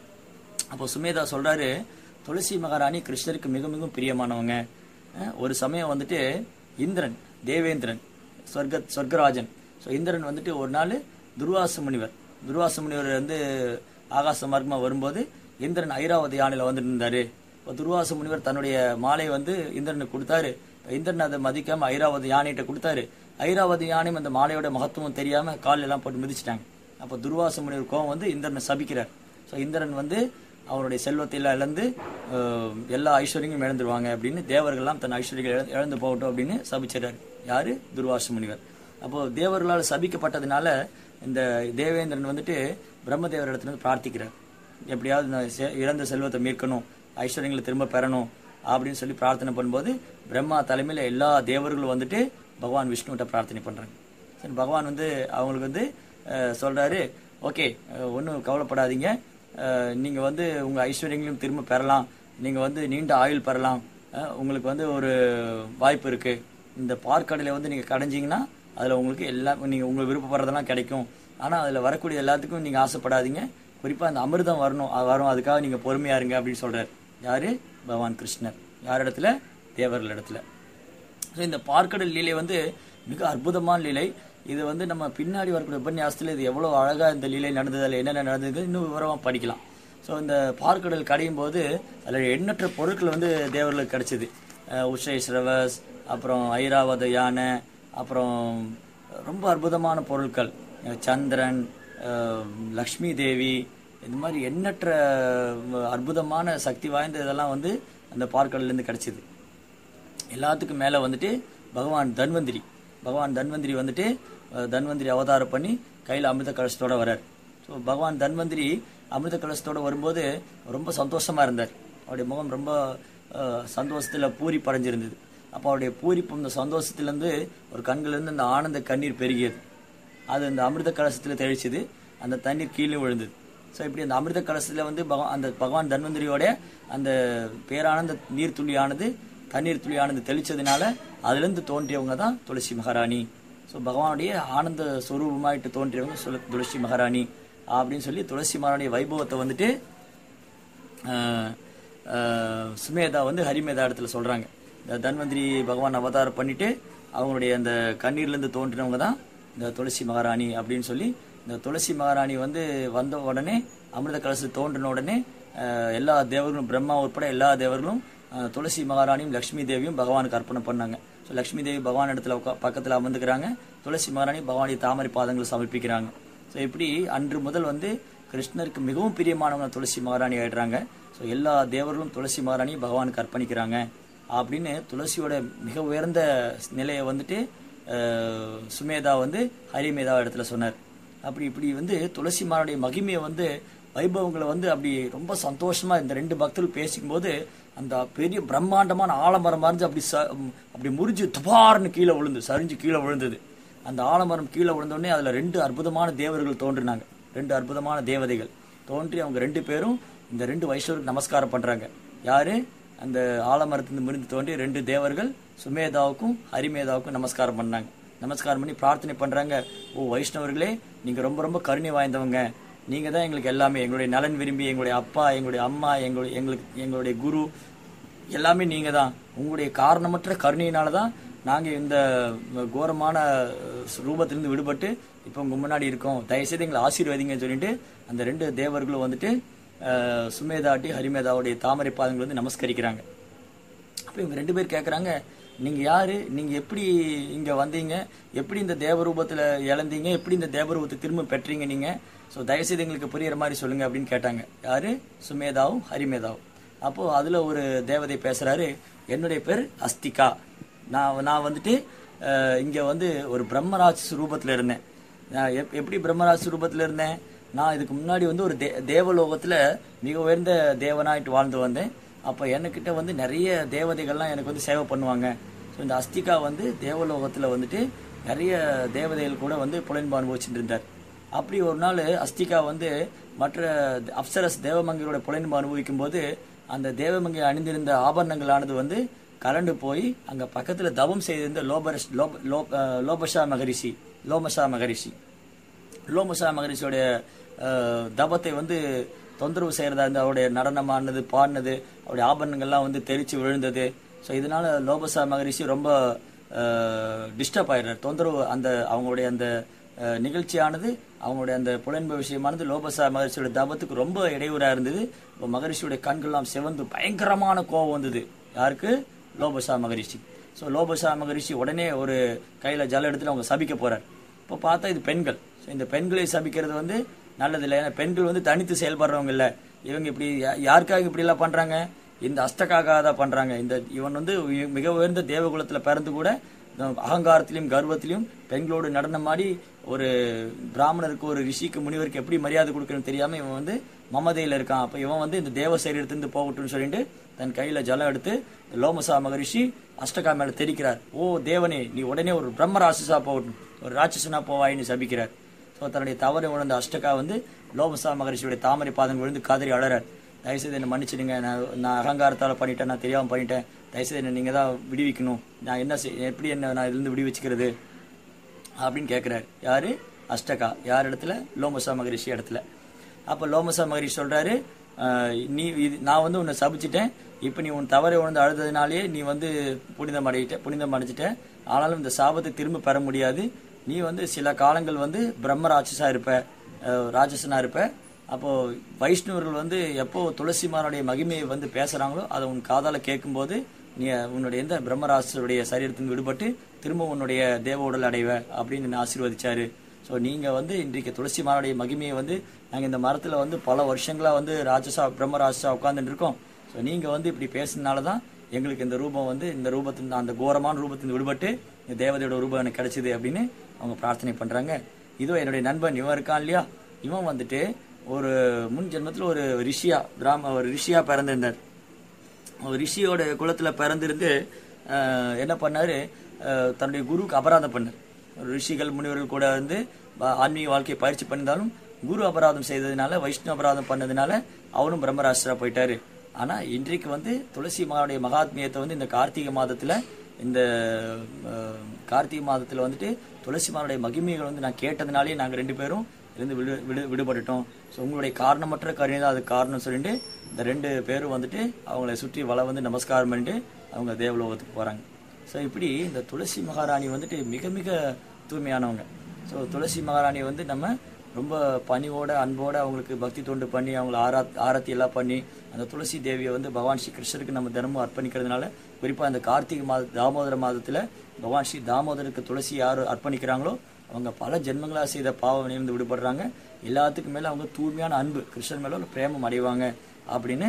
அப்போ சுமேதா சொல்றாரு துளசி மகாராணி கிருஷ்ணருக்கு மிக மிகவும் பிரியமானவங்க அஹ் ஒரு சமயம் வந்துட்டு இந்திரன் தேவேந்திரன் சொர்க்க சொர்க்கராஜன் ஸோ இந்திரன் வந்துட்டு ஒரு நாள் துர்வாச முனிவர் துர்வாச முனிவர் வந்து ஆகாச மார்க்கமா வரும்போது இந்திரன் ஐராவதி யானையில வந்துட்டு இருந்தாரு இப்போ துர்வாச முனிவர் தன்னுடைய மாலையை வந்து இந்திரனுக்கு கொடுத்தாரு இப்ப இந்திரன் அதை மதிக்காம ஐராவதி யானைகிட்ட கொடுத்தாரு ஐராவதி யானையும் அந்த மாலையோட மகத்துவம் தெரியாம கால் எல்லாம் போட்டு மிதிச்சிட்டாங்க அப்போ துர்வாச முனிவர் கோவம் வந்து இந்திரனை சபிக்கிறார் ஸோ இந்திரன் வந்து அவருடைய செல்வத்தை எல்லாம் இழந்து அஹ், எல்லா ஐஸ்வர்யங்களும் இழந்துருவாங்க அப்படின்னு தேவர்கள்லாம் தன் ஐஸ்வர்யங்கள் இழந்து- இழந்து போகட்டும் அப்படின்னு சபிச்சிறாரு யாரு துர்வாச முனிவர் அப்போ தேவர்களால் சபிக்கப்பட்டதுனால இந்த தேவேந்திரன் வந்துட்டு பிரம்மதேவர் இடத்துல இருந்து பிரார்த்திக்கிறார் எப்படியாவது நான் செ- இழந்த செல்வத்தை மீட்கணும் ஐஸ்வர்யங்களை திரும்ப பெறணும் அப்படின்னு சொல்லி பிரார்த்தனை பண்ணும்போது பிரம்மா தலைமையில எல்லா தேவர்களும் வந்துட்டு பகவான் விஷ்ணுகிட்ட பிரார்த்தனை பண்றாங்க சரி பகவான் வந்து அவங்களுக்கு வந்து அஹ், சொல்றாரு ஓகே ஒன்றும் கவலைப்படாதீங்க அஹ், நீங்க வந்து உங்க ஐஸ்வர்யங்களையும் திரும்ப பெறலாம் நீங்க வந்து நீண்ட ஆயுள் பெறலாம் அஹ், உங்களுக்கு வந்து ஒரு வாய்ப்பு இருக்கு இந்த பார்க்கடலை வந்து நீங்க கடைஞ்சீங்கன்னா அதுல உங்களுக்கு எல்லாம் நீங்க உங்களுக்கு விருப்பப்படுறதெல்லாம் கிடைக்கும் ஆனா அதுல வரக்கூடிய எல்லாத்துக்கும் நீங்க ஆசைப்படாதீங்க குறிப்பா அந்த அமிர்தம் வரணும் அது வரும் அதுக்காக நீங்க பொறுமையா இருங்க அப்படின்னு சொல்றாரு யாரு பகவான் கிருஷ்ணர் யார் இடத்துல தேவர்கள் இடத்துல ஸோ இந்த பார்க்கடல் லீலை வந்து மிக அற்புதமான லீலை இது வந்து நம்ம பின்னாடி வரக்கூடிய உபன்யாசத்தில் இது எவ்வளோ அழகாக இந்த லீலை நடந்தது அதில் என்னென்ன நடந்தது இன்னும் விவரமாக படிக்கலாம் ஸோ இந்த பார்க்கடல் கடையும் போது அதில் எண்ணற்ற பொருட்கள் வந்து தேவர்களுக்கு கிடைச்சிது அஹ் உஷை ஸ்ரவஸ் அப்புறம் ஐராவத யானை அப்புறம் ரொம்ப அற்புதமான பொருட்கள் அஹ் சந்திரன் அஹ் லக்ஷ்மி தேவி இந்த மாதிரி எண்ணற்ற அஹ், அற்புதமான சக்தி வாய்ந்த இதெல்லாம் வந்து அந்த பார்க்கடல்லேருந்து கிடைச்சிது எல்லாத்துக்கும் மேலே வந்துட்டு பகவான் தன்வந்திரி பகவான் தன்வந்திரி வந்துட்டு அஹ், தன்வந்திரி அவதாரம் பண்ணி கையில் அமிர்த கலசத்தோட வரார் ஸோ பகவான் தன்வந்திரி அமிர்த கலசத்தோட வரும்போது ரொம்ப சந்தோஷமா இருந்தார் அவருடைய முகம் ரொம்ப அஹ், சந்தோஷத்துல பூரி படைஞ்சிருந்தது அப்போ அவருடைய பூரிப்பு இந்த சந்தோஷத்துலேருந்து ஒரு கண்கள்லேருந்து அந்த ஆனந்த கண்ணீர் பெருகியது அது அந்த அமிர்த கலசத்தில் தெளிச்சுது அந்த தண்ணீர் கீழே விழுந்தது ஸோ இப்படி அந்த அமிர்த கலசத்தில் வந்து பகவா அந்த பகவான் தன்வந்திரியோட அந்த பேரானந்த நீர் துளியானது தண்ணீர் துளியானது தெளிச்சதுனால அதுலேருந்து தோன்றியவங்க தான் துளசி மகாராணி ஸோ பகவானுடைய ஆனந்த ஸ்வரூபமாயிட்டு தோன்றியவங்க சொல்ல துளசி மகாராணி அப்படின்னு சொல்லி துளசி மகாராணிய வைபவத்தை வந்துட்டு ஆஹ், ஆஹ், சுமேதா வந்து ஹரிமேதா இடத்துல சொல்றாங்க இந்த தன்வந்திரி பகவான் அவதாரம் பண்ணிட்டு அவங்களுடைய அந்த கண்ணீர்லேருந்து தோன்றினவங்க தான் இந்த துளசி மகாராணி அப்படின்னு சொல்லி இந்த துளசி மகாராணி வந்து வந்த உடனே அமிர்த கலசு தோன்றின உடனே ஆஹ், எல்லா தேவர்களும் பிரம்மா உட்பட எல்லா தேவர்களும் ஆஹ், துளசி மகாராணியும் லக்ஷ்மி தேவியும் பகவானுக்கு அர்ப்பணம் பண்ணாங்க ஸோ லக்ஷ்மி தேவி பகவான் இடத்துல உக்கா பக்கத்தில் அமர்ந்துக்கிறாங்க துளசி மகாராணி பகவானுடைய தாமரை பாதங்களை சமர்ப்பிக்கிறாங்க ஸோ இப்படி அன்று முதல் வந்து கிருஷ்ணருக்கு மிகவும் பிரியமானவங்க துளசி மகாராணி ஆயிடுறாங்க ஸோ எல்லா தேவர்களும் துளசி மகாராணி பகவானுக்கு அர்ப்பணிக்கிறாங்க அப்படின்னு துளசியோட மிக உயர்ந்த நிலையை வந்துட்டு அஹ், சுமேதா வந்து ஹரிமேதா இடத்துல சொன்னார் அப்படி இப்படி வந்து துளசி மகாராணிய மகிமையை வந்து வைபவங்களை வந்து அப்படி ரொம்ப சந்தோஷமா இந்த ரெண்டு பக்தர்கள் பேசிக்கும்போது அந்த பெரிய பிரம்மாண்டமான ஆலமரம் மறைஞ்சு அப்படி ச- அப்படி முறிஞ்சு துபார்னு கீழே விழுந்து சரிஞ்சு கீழே விழுந்தது அந்த ஆலமரம் கீழே விழுந்த உடனே அதுல ரெண்டு அற்புதமான தேவர்கள் தோன்றினாங்க ரெண்டு அற்புதமான தேவதைகள் தோன்றி அவங்க ரெண்டு பேரும் இந்த ரெண்டு வைஷ்ணவருக்கு நமஸ்காரம் பண்றாங்க யாரு அந்த ஆலமரத்திலிருந்து முறிந்து தோன்றி ரெண்டு தேவர்கள் சுமேதாவுக்கும் ஹரிமேதாவுக்கும் நமஸ்காரம் பண்ணாங்க நமஸ்காரம் பண்ணி பிரார்த்தனை பண்றாங்க ஓ வைஷ்ணவர்களே நீங்க ரொம்ப ரொம்ப கருணை வாய்ந்தவங்க நீங்க தான் எங்களுக்கு எல்லாமே எங்களுடைய நலன் விரும்பி எங்களுடைய அப்பா எங்களுடைய அம்மா எங்களுடைய எங்களுக்கு எங்களுடைய குரு எல்லாமே நீங்க தான் உங்களுடைய காரணமற்ற கருணையினால தான் நாங்க இந்த கோரமான அஹ், ரூபத்திலிருந்து விடுபட்டு இப்போ உங்க முன்னாடி இருக்கோம் தயவுசெய்து எங்களை ஆசீர்வதிங்கன்னு சொல்லிட்டு அந்த ரெண்டு தேவர்களும் வந்துட்டு அஹ், சுமேதாட்டி ஹரிமேதாவுடைய தாமரை பாதங்கள் வந்து நமஸ்கரிக்கிறாங்க அப்ப இவங்க ரெண்டு பேர் கேக்குறாங்க நீங்க யாரு நீங்க எப்படி இங்க வந்தீங்க எப்படி இந்த தேவரூபத்துல இழந்தீங்க எப்படி இந்த தேவரூபத்தை திரும்ப பெற்றீங்க நீங்க ஸோ தயவுசெய்து எங்களுக்கு புரியுற மாதிரி சொல்லுங்க அப்படின்னு கேட்டாங்க யாரு சுமேதாவும் ஹரிமேதாவும் அப்போ அதுல ஒரு தேவதை பேசுறாரு என்னுடைய பேர் அஸ்திகா நான் நான் வந்துட்டு அஹ், இங்க வந்து ஒரு பிரம்மராஜ் ரூபத்துல இருந்தேன் நான் எப்- எப்படி பிரம்மராஜ் ரூபத்துல இருந்தேன் நான் இதுக்கு முன்னாடி வந்து ஒரு தே- தேவலோகத்துல மிக உயர்ந்த தேவனாயிட்டு வாழ்ந்து வந்தேன் அப்ப என்கிட்ட வந்து நிறைய தேவதைகள்லாம் எனக்கு வந்து சேவை பண்ணுவாங்க ஸோ இந்த அஸ்திகா வந்து தேவலோகத்துல வந்துட்டு நிறைய தேவதைகள் கூட வந்து புலன்பு அனுபவிச்சுட்டு இருந்தார் அப்படி ஒரு நாள் அஸ்திகா வந்து மற்ற அப்சரஸ் தேவமங்கையோட புலன்பு அனுபவிக்கும் போது அந்த தேவமங்கை அணிந்திருந்த ஆபரணங்களானது வந்து கலண்டு போய் அங்க பக்கத்துல தவம் செய்திருந்த லோபரஸ் லோப லோப- அஹ் லோபஷா மகரிஷி லோமஷா மகரிஷி லோமஷா மகரிஷியோடைய அஹ், தபத்தை வந்து தொந்தரவு செய்யறதா இருந்து அவருடைய நடனமானது பாடினது அவருடைய ஆபரணங்கள்லாம் வந்து தெரிச்சு விழுந்தது ஸோ இதனால லோபசா மகரிஷி ரொம்ப டிஸ்டர்ப் ஆயிடுறார் தொந்தரவு அந்த அவங்களுடைய அந்த அஹ், நிகழ்ச்சியானது அவங்களுடைய அந்த புலன்பு விஷயமானது லோபசா மகரிஷியோட தபத்துக்கு ரொம்ப இடையூறா இருந்தது இப்போ மகரிஷியோட கண்கள்லாம் சிவந்து பயங்கரமான கோபம் வந்தது யாருக்கு லோபசா மகரிஷி ஸோ லோபசா மகரிஷி உடனே ஒரு கையில ஜல எடுத்துட்டு அவங்க சபிக்க போறார் இப்போ பார்த்தா இது பெண்கள் ஸோ இந்த பெண்களை சபிக்கிறது வந்து நல்லது இல்லை ஏன்னா பெண்கள் வந்து தனித்து செயல்படுறவங்க இல்ல இவங்க இப்படி யா- யாருக்காக இப்படி எல்லாம் பண்றாங்க இந்த அஸ்தக்காக தான் பண்றாங்க இந்த இவன் வந்து உய- மிக உயர்ந்த தேவகுலத்துல பிறந்து கூட இந்த அகங்காரத்திலையும் கர்வத்திலையும் பெண்களோடு நடனமாடி ஒரு பிராமணருக்கு ஒரு ரிஷிக்கு முனிவருக்கு எப்படி மரியாதை கொடுக்கணும்னு தெரியாம இவன் வந்து மமதையில இருக்கான் அப்ப இவன் வந்து இந்த தேவ சரீரத்திலிருந்து போகட்டும்னு சொல்லிட்டு தன் கையில ஜலம் எடுத்து லோமசா மகரிஷி அஷ்டகா மேல தெரிக்கிறார் ஓ தேவனே நீ உடனே ஒரு பிரம்ம ராட்சசா போகட்டும் ஒரு ராட்சசனா போவாயின்னு சபிக்கிறார் ஸோ தன்னுடைய தவறு உணர்ந்த அஷ்டகா வந்து லோமசா மகரிஷியுடைய தாமரை பாதம் விழுந்து காதறி அழறார் தயவுசெய்து என்னை மன்னிச்சிடுங்க நான் நான் அகங்காரத்தால் பண்ணிட்டேன் நான் தெரியாம பண்ணிட்டேன் தயவுசெய்து என்னை நீங்கள் தான் விடுவிக்கணும் நான் என்ன செய் எப்படி என்ன நான் இதிலிருந்து விடுவிச்சுக்கிறது அப்படின்னு கேட்குறாரு யாரு அஷ்டகா யார் இடத்துல லோமசா மகரிஷி இடத்துல அப்போ லோமசா மகரிஷி சொல்றாரு "ஆஹ், நீ இது நான் வந்து உன்னை சபிச்சிட்டேன் இப்போ நீ உன் தவறை உணர்ந்து அழுததுனாலேயே நீ வந்து புனிதம் அடையிட்ட புனிதம் அடைஞ்சிட்ட ஆனாலும் இந்த சாபத்தை திரும்ப பெற முடியாது நீ வந்து சில காலங்கள் வந்து பிரம்ம ராட்சசா இருப்ப அஹ், ராட்சசனா இருப்ப அப்போ வைஷ்ணவர்கள் வந்து எப்போ துளசிமாரனுடைய மகிமையை வந்து பேசுறாங்களோ அதை உன் காதால கேட்கும்போது நீ உன்னுடைய எந்த பிரம்மராசருடைய சரீரத்தின் விடுபட்டு திரும்ப உன்னுடைய தேவ உடல் அடைவ அப்படின்னு என்னை ஆசீர்வதிச்சாரு ஸோ நீங்க வந்து இன்றைக்கு துளசிமாரனுடைய மகிமையை வந்து நாங்க இந்த மரத்துல வந்து பல வருஷங்களா வந்து ராட்சசா பிரம்ம ராட்சசா உட்கார்ந்துட்டு இருக்கோம் ஸோ நீங்க வந்து இப்படி பேசுனதுனால தான் எங்களுக்கு இந்த ரூபம் வந்து இந்த ரூபத்தின் அந்த கோரமான ரூபத்தின் விடுபட்டு இந்த தேவதையோட ரூபம் எனக்கு கிடைச்சது அப்படின்னு அவங்க பிரார்த்தனை பண்றாங்க இதோ என்னுடைய நண்பன் இவன் இருக்கான் இல்லையா இவன் வந்துட்டு ஒரு முன் ஜென்மத்தில் ஒரு ரிஷியா கிராம ஒரு ரிஷியா பிறந்திருந்தார் ஒரு ரிஷியோட குலத்துல பிறந்திருந்து அஹ், என்ன பண்ணாரு அஹ், தன்னுடைய குருவுக்கு அபராதம் பண்ணார் ஒரு ரிஷிகள் முனிவர்கள் கூட வந்து ப- ஆன்மீக வாழ்க்கையை பயிற்சி பண்ணியிருந்தாலும் குரு அபராதம் செய்ததுனால வைஷ்ணவ அபராதம் பண்ணதுனால அவனும் பிரம்மராஷ்டிரா போயிட்டாரு ஆனா இன்றைக்கு வந்து துளசி மகாவுடைய மகாத்மியத்தை வந்து இந்த கார்த்திகை மாதத்துல இந்த அஹ், கார்த்திகை மாதத்துல வந்துட்டு துளசி மகாவுடைய மகிமைகள் வந்து நான் கேட்டதுனாலே நாங்க ரெண்டு பேரும் இருந்து விடு விடு விடுபட்டுட்டோம் ஸோ உங்களுடைய காரணமற்ற கருணை தான் அது காரணம் சொல்லிட்டு இந்த ரெண்டு பேரும் வந்துட்டு அவங்கள சுற்றி வள வந்து நமஸ்காரம் பண்ணிட்டு அவங்க தேவலோகத்துக்கு போறாங்க ஸோ இப்படி இந்த துளசி மகாராணி வந்துட்டு மிக மிக தூய்மையானவங்க ஸோ துளசி மகாராணி வந்து நம்ம ரொம்ப பணிவோட அன்போட அவங்களுக்கு பக்தி தொண்டு பண்ணி அவங்கள ஆரா ஆரத்தி எல்லாம் பண்ணி அந்த துளசி தேவியை வந்து பகவான் ஸ்ரீ கிருஷ்ணருக்கு நம்ம தினமும் அர்ப்பணிக்கிறதுனால குறிப்பா இந்த கார்த்திகை மாத தாமோதர மாதத்துல பகவான் ஸ்ரீ தாமோதருக்கு துளசி யார் அர்ப்பணிக்கிறாங்களோ அவங்க பல ஜென்மங்களா செய்த பாவம் இருந்து விடுபடுறாங்க எல்லாத்துக்கும் மேல அவங்க தூய்மையான அன்பு கிருஷ்ணன் மேல ஒரு பிரேமம் அடைவாங்க அப்படின்னு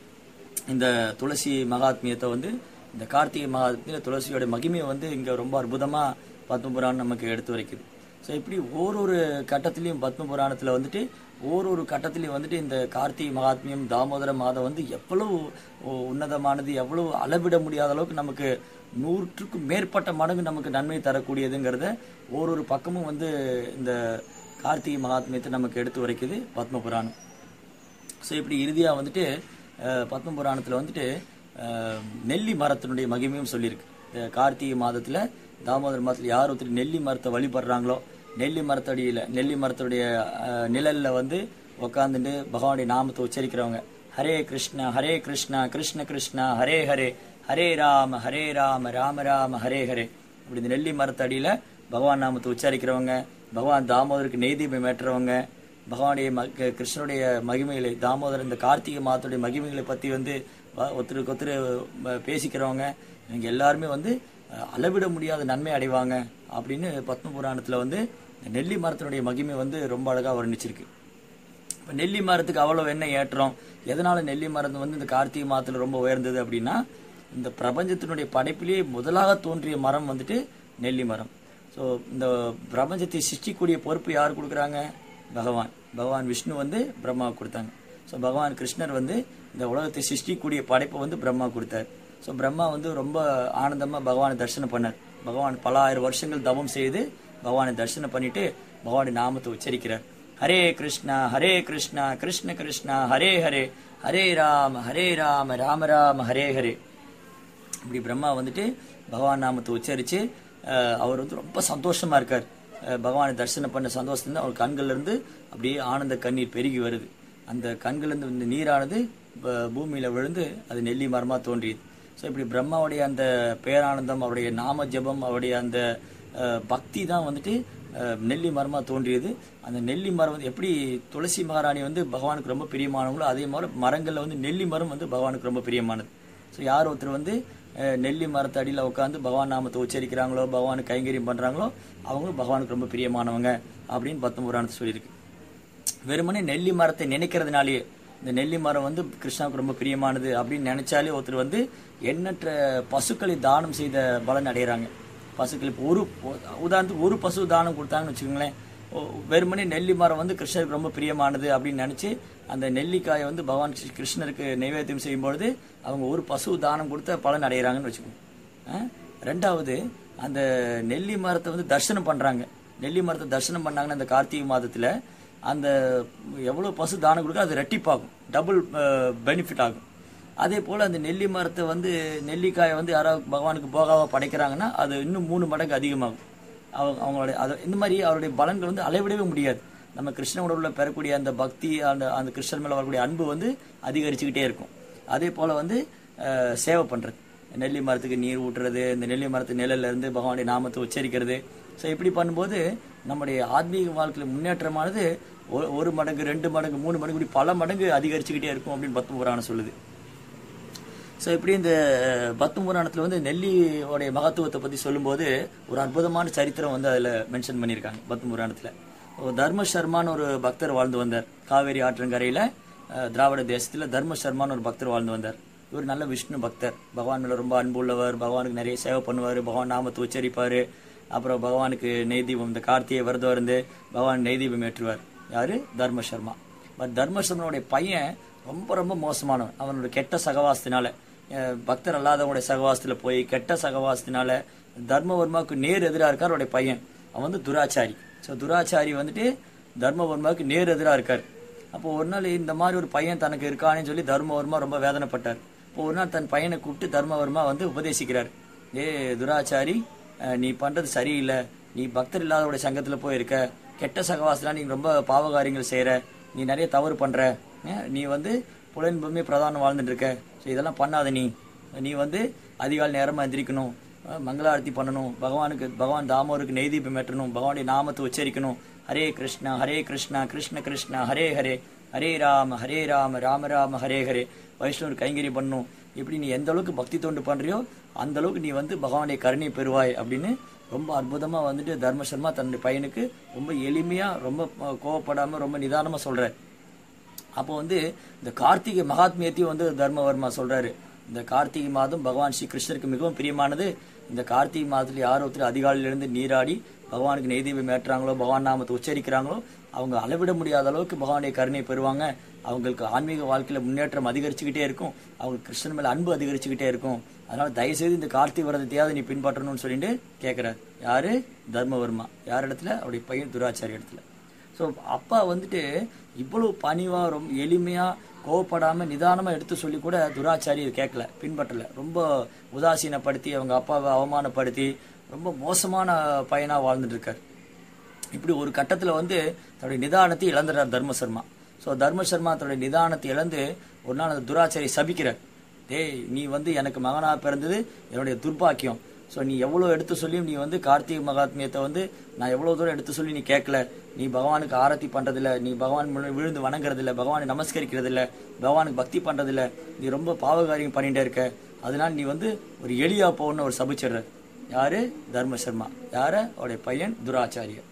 இந்த துளசி மகாத்மியத்தை வந்து இந்த கார்த்திகை மகாத்மிய துளசியோட மகிமையை வந்து இங்க ரொம்ப அற்புதமா பத்ம புராணம் நமக்கு எடுத்து வரைக்குது ஸோ இப்படி ஓரொரு கட்டத்திலையும் பத்ம புராணத்துல வந்துட்டு ஓரொரு கட்டத்திலையும் வந்துட்டு இந்த கார்த்திகை மகாத்மியம் தாமோதர மாதம் வந்து எவ்வளவு உ- உன்னதமானது எவ்வளவு அளவிட முடியாத அளவுக்கு நமக்கு நூற்றுக்கும் மேற்பட்ட மடங்கு நமக்கு நன்மை தரக்கூடியதுங்கிறத ஓரொரு பக்கமும் வந்து இந்த கார்த்திகை மகாத்மியத்தை நமக்கு எடுத்து வரைக்குது பத்ம புராணம் ஸோ இப்படி இறுதியா வந்துட்டு அஹ், பத்ம புராணத்துல வந்துட்டு அஹ், நெல்லி மரத்தினுடைய மகிமையும் சொல்லியிருக்கு இந்த கார்த்திகை மாதத்துல தாமோதர மாதத்துல யார் ஒருத்தர் நெல்லி மரத்தை வழிபடுறாங்களோ நெல்லி மரத்தடியில நெல்லி மரத்துடைய அஹ், நிழல்ல வந்து உக்காந்துட்டு பகவானுடைய நாமத்தை உச்சரிக்கிறவங்க ஹரே கிருஷ்ணா ஹரே கிருஷ்ணா கிருஷ்ண கிருஷ்ணா ஹரே ஹரே ஹரே ராம ஹரே ராம ராம ராம ஹரே ஹரே இப்படி இந்த நெல்லி மரத்தடியில பகவான் நாமத்தை உச்சரிக்கிறவங்க பகவான் தாமோதருக்கு நெய்தீபம் ஏற்றுறவங்க பகவானுடைய ம- க- கிருஷ்ணனுடைய மகிமைகளை தாமோதர் இந்த கார்த்திகை மாதத்துடைய மகிமைகளை பத்தி வந்து வ- ஒருத்தருக்கு ஒருத்தர் ம- பேசிக்கிறவங்க இவங்க எல்லாருமே வந்து அஹ், அளவிட முடியாத நன்மை அடைவாங்க அப்படின்னு பத்ம புராணத்துல வந்து இந்த நெல்லி மரத்தினுடைய மகிமை வந்து ரொம்ப அழகா வர்ணிச்சிருக்கு இப்ப நெல்லி மரத்துக்கு அவ்வளவு என்ன ஏற்றம் எதனால நெல்லி மரம் வந்து இந்த கார்த்திகை மாதத்துல ரொம்ப உயர்ந்தது அப்படின்னா இந்த பிரபஞ்சத்தினுடைய படைப்பிலேயே முதலாக தோன்றிய மரம் வந்துட்டு நெல்லி மரம் ஸோ இந்த பிரபஞ்சத்தை சிருஷ்டிக்கூடிய பொறுப்பு யார் கொடுக்குறாங்க பகவான் பகவான் விஷ்ணு வந்து பிரம்மா கொடுத்தாங்க ஸோ பகவான் கிருஷ்ணர் வந்து இந்த உலகத்தை சிருஷ்டிக்கூடிய படைப்பை வந்து பிரம்மா கொடுத்தார் ஸோ பிரம்மா வந்து ரொம்ப ஆனந்தமா பகவானை தரிசனம் பண்ணார் பகவான் பல ஆயிரம் வருஷங்கள் தவம் செய்து பகவானை தரிசனம் பண்ணிட்டு பகவானுடைய நாமத்தை உச்சரிக்கிறார் ஹரே கிருஷ்ணா ஹரே கிருஷ்ணா கிருஷ்ண கிருஷ்ணா ஹரே ஹரே ஹரே ராம ஹரே ராம ராம ராம ஹரே ஹரே இப்படி பிரம்மா வந்துட்டு பகவான் நாமத்தை உச்சரிச்சு அஹ், அவர் வந்து ரொம்ப சந்தோஷமா இருக்கார் அஹ், பகவானை தரிசனம் பண்ண சந்தோஷத்துல அவர் கண்கள்ல இருந்து அப்படியே ஆனந்த கண்ணீர் பெருகி வருது அந்த கண்கள்ல இருந்து இந்த நீரானது ப- பூமியில விழுந்து அது நெல்லி மரமா தோன்றியது ஸோ இப்படி பிரம்மாவுடைய அந்த பேரானந்தம் அவருடைய நாம ஜெபம் அவருடைய அந்த அஹ், பக்தி தான் வந்துட்டு அஹ், நெல்லி மரமா தோன்றியது அந்த நெல்லி மரம் வந்து எப்படி துளசி மகாராணி வந்து பகவானுக்கு ரொம்ப பிரியமானவங்களோ அதே மாதிரி மரங்கள்ல வந்து நெல்லி மரம் வந்து பகவானுக்கு ரொம்ப பிரியமானது ஸோ யார் ஒருத்தர் வந்து அஹ், நெல்லி மரத்து அடியில் உட்காந்து பகவான் நாமத்தை உச்சரிக்கிறாங்களோ பகவானுக்கு கைங்கரியம் பண்றாங்களோ அவங்களும் பகவானுக்கு ரொம்ப பிரியமானவங்க அப்படின்னு பத்தொன்பது புராணத்தை சொல்லியிருக்கு வெறுமனே நெல்லி மரத்தை நினைக்கிறதுனாலேயே இந்த நெல்லி மரம் வந்து கிருஷ்ணாவுக்கு ரொம்ப பிரியமானது அப்படின்னு நினைச்சாலே ஒருத்தர் வந்து எண்ணற்ற பசுக்களை தானம் செய்த பலன் அடைகிறாங்க பசுக்கள் இப்போ ஒரு உதாரணத்துக்கு ஒரு பசு தானம் கொடுத்தாங்கன்னு வச்சுக்கோங்களேன் ஓ- வெறுமனே நெல்லி மரம் வந்து கிருஷ்ணருக்கு ரொம்ப பிரியமானது அப்படின்னு நினைச்சு அந்த நெல்லிக்காயை வந்து பகவான் ஸ்ரீ கிருஷ்ணருக்கு நைவேத்தியம் செய்யும்பொழுது அவங்க ஒரு பசு தானம் கொடுத்த பலன் அடைகிறாங்கன்னு வச்சுக்கோங்க ஆ? ரெண்டாவது அந்த நெல்லி மரத்தை வந்து தரிசனம் பண்றாங்க நெல்லி மரத்தை தரிசனம் பண்ணாங்கன்னா இந்த கார்த்திகை மாதத்துல அந்த எவ்வளவு பசு தானம் கொடுக்க அது ரெட்டிப்பாகும் டபுள் பெனிஃபிட் ஆகும் அதே போல அந்த நெல்லி மரத்தை வந்து நெல்லிக்காயை வந்து யாராவது பகவானுக்கு போகாவா படைக்கிறாங்கன்னா அது இன்னும் மூணு மடங்கு அதிகமாகும் அவங்க அவங்களுடைய அது இந்த மாதிரி அவருடைய பலன்கள் வந்து அளவிடவே முடியாது நம்ம கிருஷ்ண உடவுல பெறக்கூடிய அந்த பக்தி அந்த அந்த கிருஷ்ணன் மேல வரக்கூடிய அன்பு வந்து அதிகரிச்சுக்கிட்டே இருக்கும் அதே போல வந்து அஹ், சேவை பண்றது நெல்லி மரத்துக்கு நீர் ஊட்டுறது இந்த நெல்லி மரத்து நிழல்ல இருந்து பகவானுடைய நாமத்தை உச்சரிக்கிறது ஸோ இப்படி பண்ணும்போது நம்முடைய ஆத்மீக வாழ்க்கையில் முன்னேற்றமானது ஒ- ஒரு மடங்கு ரெண்டு மடங்கு மூணு மடங்கு இப்படி பல மடங்கு அதிகரிச்சுக்கிட்டே இருக்கும் அப்படின்னு பத்ம புராணம் சொல்லுது ஸோ இப்படி இந்த பத்து புராணத்தில் வந்து நெல்லியோடைய மகத்துவத்தை பற்றி சொல்லும்போது ஒரு அற்புதமான சரித்திரம் வந்து அதில் மென்ஷன் பண்ணியிருக்காங்க பத்து புராணத்தில் தர்ம சர்மான்னு ஒரு பக்தர் வாழ்ந்து வந்தார் காவேரி ஆற்றங்கரையில் அஹ், திராவிட தேசத்தில் தர்ம சர்மான்னு ஒரு பக்தர் வாழ்ந்து வந்தார் இவர் நல்ல விஷ்ணு பக்தர் பகவான் மேல ரொம்ப அன்பு உள்ளவர் பகவானுக்கு நிறைய சேவை பண்ணுவார் பகவான் நாமத்தை உச்சரிப்பார் அப்புறம் பகவானுக்கு நெய் தீபம் இந்த கார்த்திகை விரதம் இருந்து பகவான் நெய் தீபம் ஏற்றுவார் யாரு தர்ம சர்மா பட் தர்ம சர்மனுடைய பையன் ரொம்ப ரொம்ப மோசமானவன் அவனோட கெட்ட சகவாசத்தினால அஹ், பக்தர் அல்லாதவனுடைய சகவாசத்துல போய் கெட்ட சகவாசத்தினால தர்மவர்மாவுக்கு நேர் எதிராக இருக்கார் அவருடைய பையன் அவன் வந்து துராச்சாரி ஸோ துராச்சாரி வந்துட்டு தர்மவர்மாவுக்கு நேர் எதிராக இருக்கார் அப்போ ஒரு நாள் இந்த மாதிரி ஒரு பையன் தனக்கு இருக்கானேன்னு சொல்லி தர்மவர்மா ரொம்ப வேதனைப்பட்டார் இப்போ ஒரு நாள் தன் பையனை கூப்பிட்டு தர்மவர்மா வந்து உபதேசிக்கிறார் ஏ துராச்சாரி அஹ், நீ பண்றது சரியில்லை நீ பக்தர் இல்லாதவருடைய சங்கத்துல போய் இருக்க கெட்ட சகவாசலாம் நீ ரொம்ப பாவகாரியங்கள் செய்யற நீ நிறைய தவறு பண்ற அஹ், நீ வந்து புலன்பமே பிரதானம் வாழ்ந்துட்டு இருக்க ஸோ இதெல்லாம் பண்ணாத நீ நீ வந்து அதிகாலை நேரமா எந்திரிக்கணும் அஹ், மங்களாரத்தி பண்ணணும் பகவானுக்கு பகவான் தாமோருக்கு நெய்தீபம் ஏற்றணும் பகவானுடைய நாமத்தை உச்சரிக்கணும் ஹரே கிருஷ்ணா ஹரே கிருஷ்ணா கிருஷ்ண கிருஷ்ணா ஹரே ஹரே ஹரே ராம ஹரே ராம ராம ராம ஹரே ஹரே வைஷ்ணவர் கைங்கரி பண்ணும் இப்படி நீ எந்த அளவுக்கு பக்தி தொண்டு பண்றியோ அந்த அளவுக்கு நீ வந்து பகவானுடைய கருணை பெறுவாய் அப்படின்னு ரொம்ப அற்புதமா வந்துட்டு தர்ம சர்மா தன்னுடைய பையனுக்கு ரொம்ப எளிமையா ரொம்ப அஹ், கோவப்படாம ரொம்ப நிதானமா சொல்றாரு அப்போ வந்து இந்த கார்த்திகை மகாத்மியத்தையும் வந்து தர்மவர்மா சொல்றாரு இந்த கார்த்திகை மாதம் பகவான் ஸ்ரீ கிருஷ்ணருக்கு மிகவும் பிரியமானது இந்த கார்த்திகை மாதத்துல யார் ஒருத்தர் அதிகாலையிலிருந்து நீராடி பகவானுக்கு நெய்தீபம் ஏற்றுறாங்களோ பகவான் நாமத்தை உச்சரிக்கிறாங்களோ அவங்க அளவிட முடியாத அளவுக்கு பகவானுடைய கருணை பெறுவாங்க அவங்களுக்கு ஆன்மீக வாழ்க்கையில முன்னேற்றம் அதிகரிச்சுக்கிட்டே இருக்கும் அவங்களுக்கு கிருஷ்ணன் மேல அன்பு அதிகரிச்சுக்கிட்டே இருக்கும் அதனால தயவுசெய்து இந்த கார்த்திகை விரதத்தையாவது நீ பின்பற்றணும்னு சொல்லிட்டு கேட்கிறார் யாரு தர்மவர்மா யார் இடத்துல அவருடைய பையன் துராச்சாரி இடத்துல ஸோ அப்பா வந்துட்டு இவ்வளவு பணிவா ரொம்ப எளிமையா கோவப்படாம நிதானமா எடுத்து சொல்லி கூட துராச்சாரி இது கேட்கல பின்பற்றல ரொம்ப உதாசீனப்படுத்தி அவங்க அப்பாவை அவமானப்படுத்தி ரொம்ப மோசமான பையனா வாழ்ந்துட்டு இருக்காரு இப்படி ஒரு கட்டத்துல வந்து தன்னுடைய நிதானத்தை இழந்துறார் தர்ம சர்மா ஸோ தர்ம சர்மா தன்னுடைய நிதானத்தை இழந்து ஒரு நாள் அந்த துராச்சாரி சபிக்கிறார் டேய் நீ வந்து எனக்கு மகனா பிறந்தது என்னுடைய துர்பாக்கியம் ஸோ நீ எவ்வளோ எடுத்து சொல்லியும் நீ வந்து கார்த்திகை மகாத்மியத்தை வந்து நான் எவ்வளோ தூரம் எடுத்து சொல்லி நீ கேட்கல நீ பகவானுக்கு ஆரத்தி பண்றதில்ல நீ பகவான் முன்னாடி விழுந்து வணங்குறதில்ல பகவானை நமஸ்கரிக்கிறதில்ல பகவானுக்கு பக்தி பண்றதில்ல நீ ரொம்ப பாவகாரியம் பண்ணிட்டே இருக்க அதனால நீ வந்து ஒரு எளியா போன்னு ஒரு சபிச்சிடுற யாரு தர்ம சர்மா யார அவருடைய பையன் துராச்சாரியர்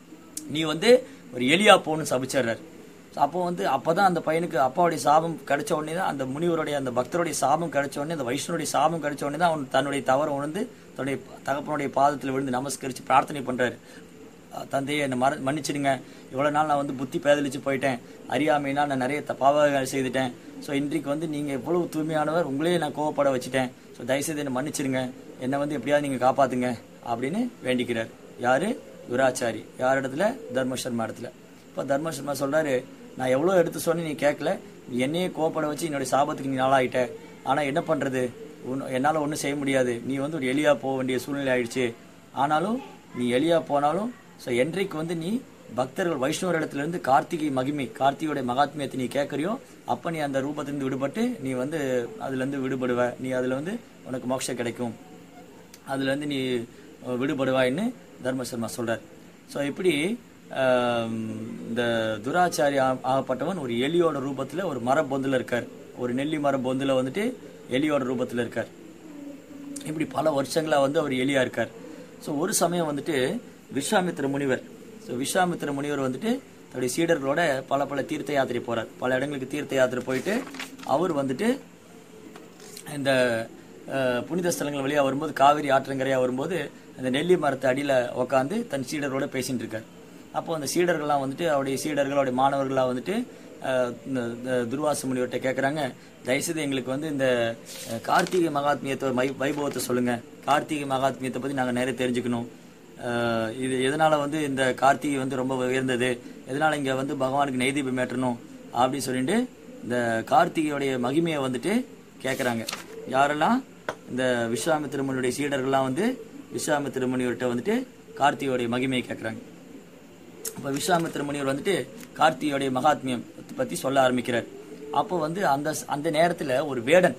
நீ வந்து ஒரு எலியா போன்னு சபிச்சிடுறாரு So அப்போ வந்து அப்பதான் அந்த பையனுக்கு அப்பாவுடைய சாபம் கிடைச்ச உடனே தான் அந்த முனிவருடைய அந்த பக்தருடைய சாபம் கிடைச்ச உடனே அந்த வைஷ்ணனுடைய சாபம் கிடைச்ச உடனே தான் அவன் தன்னுடைய தவறை உணர்ந்து தன்னுடைய தகப்பனுடைய பாதத்தில் விழுந்து நமஸ்கரிச்சு பிரார்த்தனை பண்றாரு அஹ் தந்தையை என்னை மற மன்னிச்சிடுங்க இவ்வளவு நாள் நான் வந்து புத்தி பேதலிச்சு போயிட்டேன் அறியாமையினால் நான் நிறைய த- பாவங்கள் செய்துட்டேன் ஸோ இன்றைக்கு வந்து நீங்க எவ்வளவு தூய்மையானவர் உங்களையே நான் கோவப்பட வச்சுட்டேன் ஸோ தயவுசெய்து என்னை மன்னிச்சிடுங்க என்னை வந்து எப்படியாவது நீங்க காப்பாத்துங்க அப்படின்னு வேண்டிக்கிறார் யாரு துராச்சாரி யார் இடத்துல தர்ம சர்மா இடத்துல இப்போ தர்ம சர்மா சொல்றாரு நான் எவ்வளோ எடுத்து சொன்னேன் நீ கேட்கல நீ என்னையே கோவப்பட வச்சு என்னுடைய சாபத்துக்கு நீ நாளாயிட்ட ஆனா என்ன பண்றது உன்- என்னால ஒன்றும் செய்ய முடியாது நீ வந்து ஒரு எலியா போக வேண்டிய சூழ்நிலை ஆயிடுச்சு ஆனாலும் நீ எலியா போனாலும் ஸோ என்றைக்கு வந்து நீ பக்தர்கள் வைஷ்ணவர் இடத்துல இருந்து கார்த்திகை மகிமை கார்த்திகையோட மகாத்மியத்தை நீ கேட்கறியோ அப்ப நீ அந்த ரூபத்திலிருந்து விடுபட்டு நீ வந்து அதுல இருந்து விடுபடுவ நீ அதுல வந்து உனக்கு மோட்சம் கிடைக்கும் அதுல இருந்து நீ அஹ், விடுபடுவாய்ன்னு தர்மசர்மா சொல்றார் ஸோ இப்படி ஆம், இந்த துராச்சாரி ஆ- ஆகப்பட்டவன் ஒரு எலியோட ரூபத்துல ஒரு மர பொந்துல இருக்கார் ஒரு நெல்லி மர பொந்துல வந்துட்டு எலியோட ரூபத்துல இருக்கார் இப்படி பல வருஷங்களா வந்து அவர் எலியா இருக்கார் ஸோ ஒரு சமயம் வந்துட்டு விஸ்வாமித்திர முனிவர் ஸோ விஸ்வாமித்திர முனிவர் வந்துட்டு தன்னுடைய சீடர்களோட பல பல தீர்த்த யாத்திரை போறார் பல இடங்களுக்கு தீர்த்த யாத்திரை போயிட்டு அவர் வந்துட்டு இந்த அஹ், புனித ஸ்தலங்கள் வழியா வரும்போது காவிரி ஆற்றங்கரையா வரும்போது அந்த நெல்லி மரத்து அடியில உட்காந்து தன் சீடரோட பேசிட்டு இருக்கார் அப்போ அந்த சீடர்கள்லாம் வந்துட்டு அவருடைய சீடர்கள் அவருடைய மாணவர்கள்லாம் வந்துட்டு அஹ், இந்த இந்த துர்வாச முனிவர்கிட்ட கேட்குறாங்க தயவுசெய்து எங்களுக்கு வந்து இந்த அஹ், கார்த்திகை மகாத்மியத்தை வை வைபவத்தை சொல்லுங்க கார்த்திகை மகாத்மியத்தை பத்தி நாங்க நிறைய தெரிஞ்சுக்கணும் அஹ், இது எதனால வந்து இந்த கார்த்திகை வந்து ரொம்ப உயர்ந்தது எதனால இங்க வந்து பகவானுக்கு நெய்தீபம் ஏற்றணும் அப்படின்னு சொல்லிட்டு இந்த கார்த்திகையோடைய மகிமையை வந்துட்டு கேட்குறாங்க யாரெல்லாம் இந்த விஸ்வாமித்திர முனியுடைய சீடர்கள்லாம் வந்து விஸ்வாமித்திர முனிவர்கிட்ட வந்துட்டு கார்த்திகையோடைய மகிமையை கேட்குறாங்க அப்போ விஸ்வாமித்திர முனிவர் வந்துட்டு கார்த்திகையோடைய மகாத்மியம் பத்தி சொல்ல ஆரம்பிக்கிறார் அப்போ வந்து அந்த அந்த நேரத்துல ஒரு வேடன்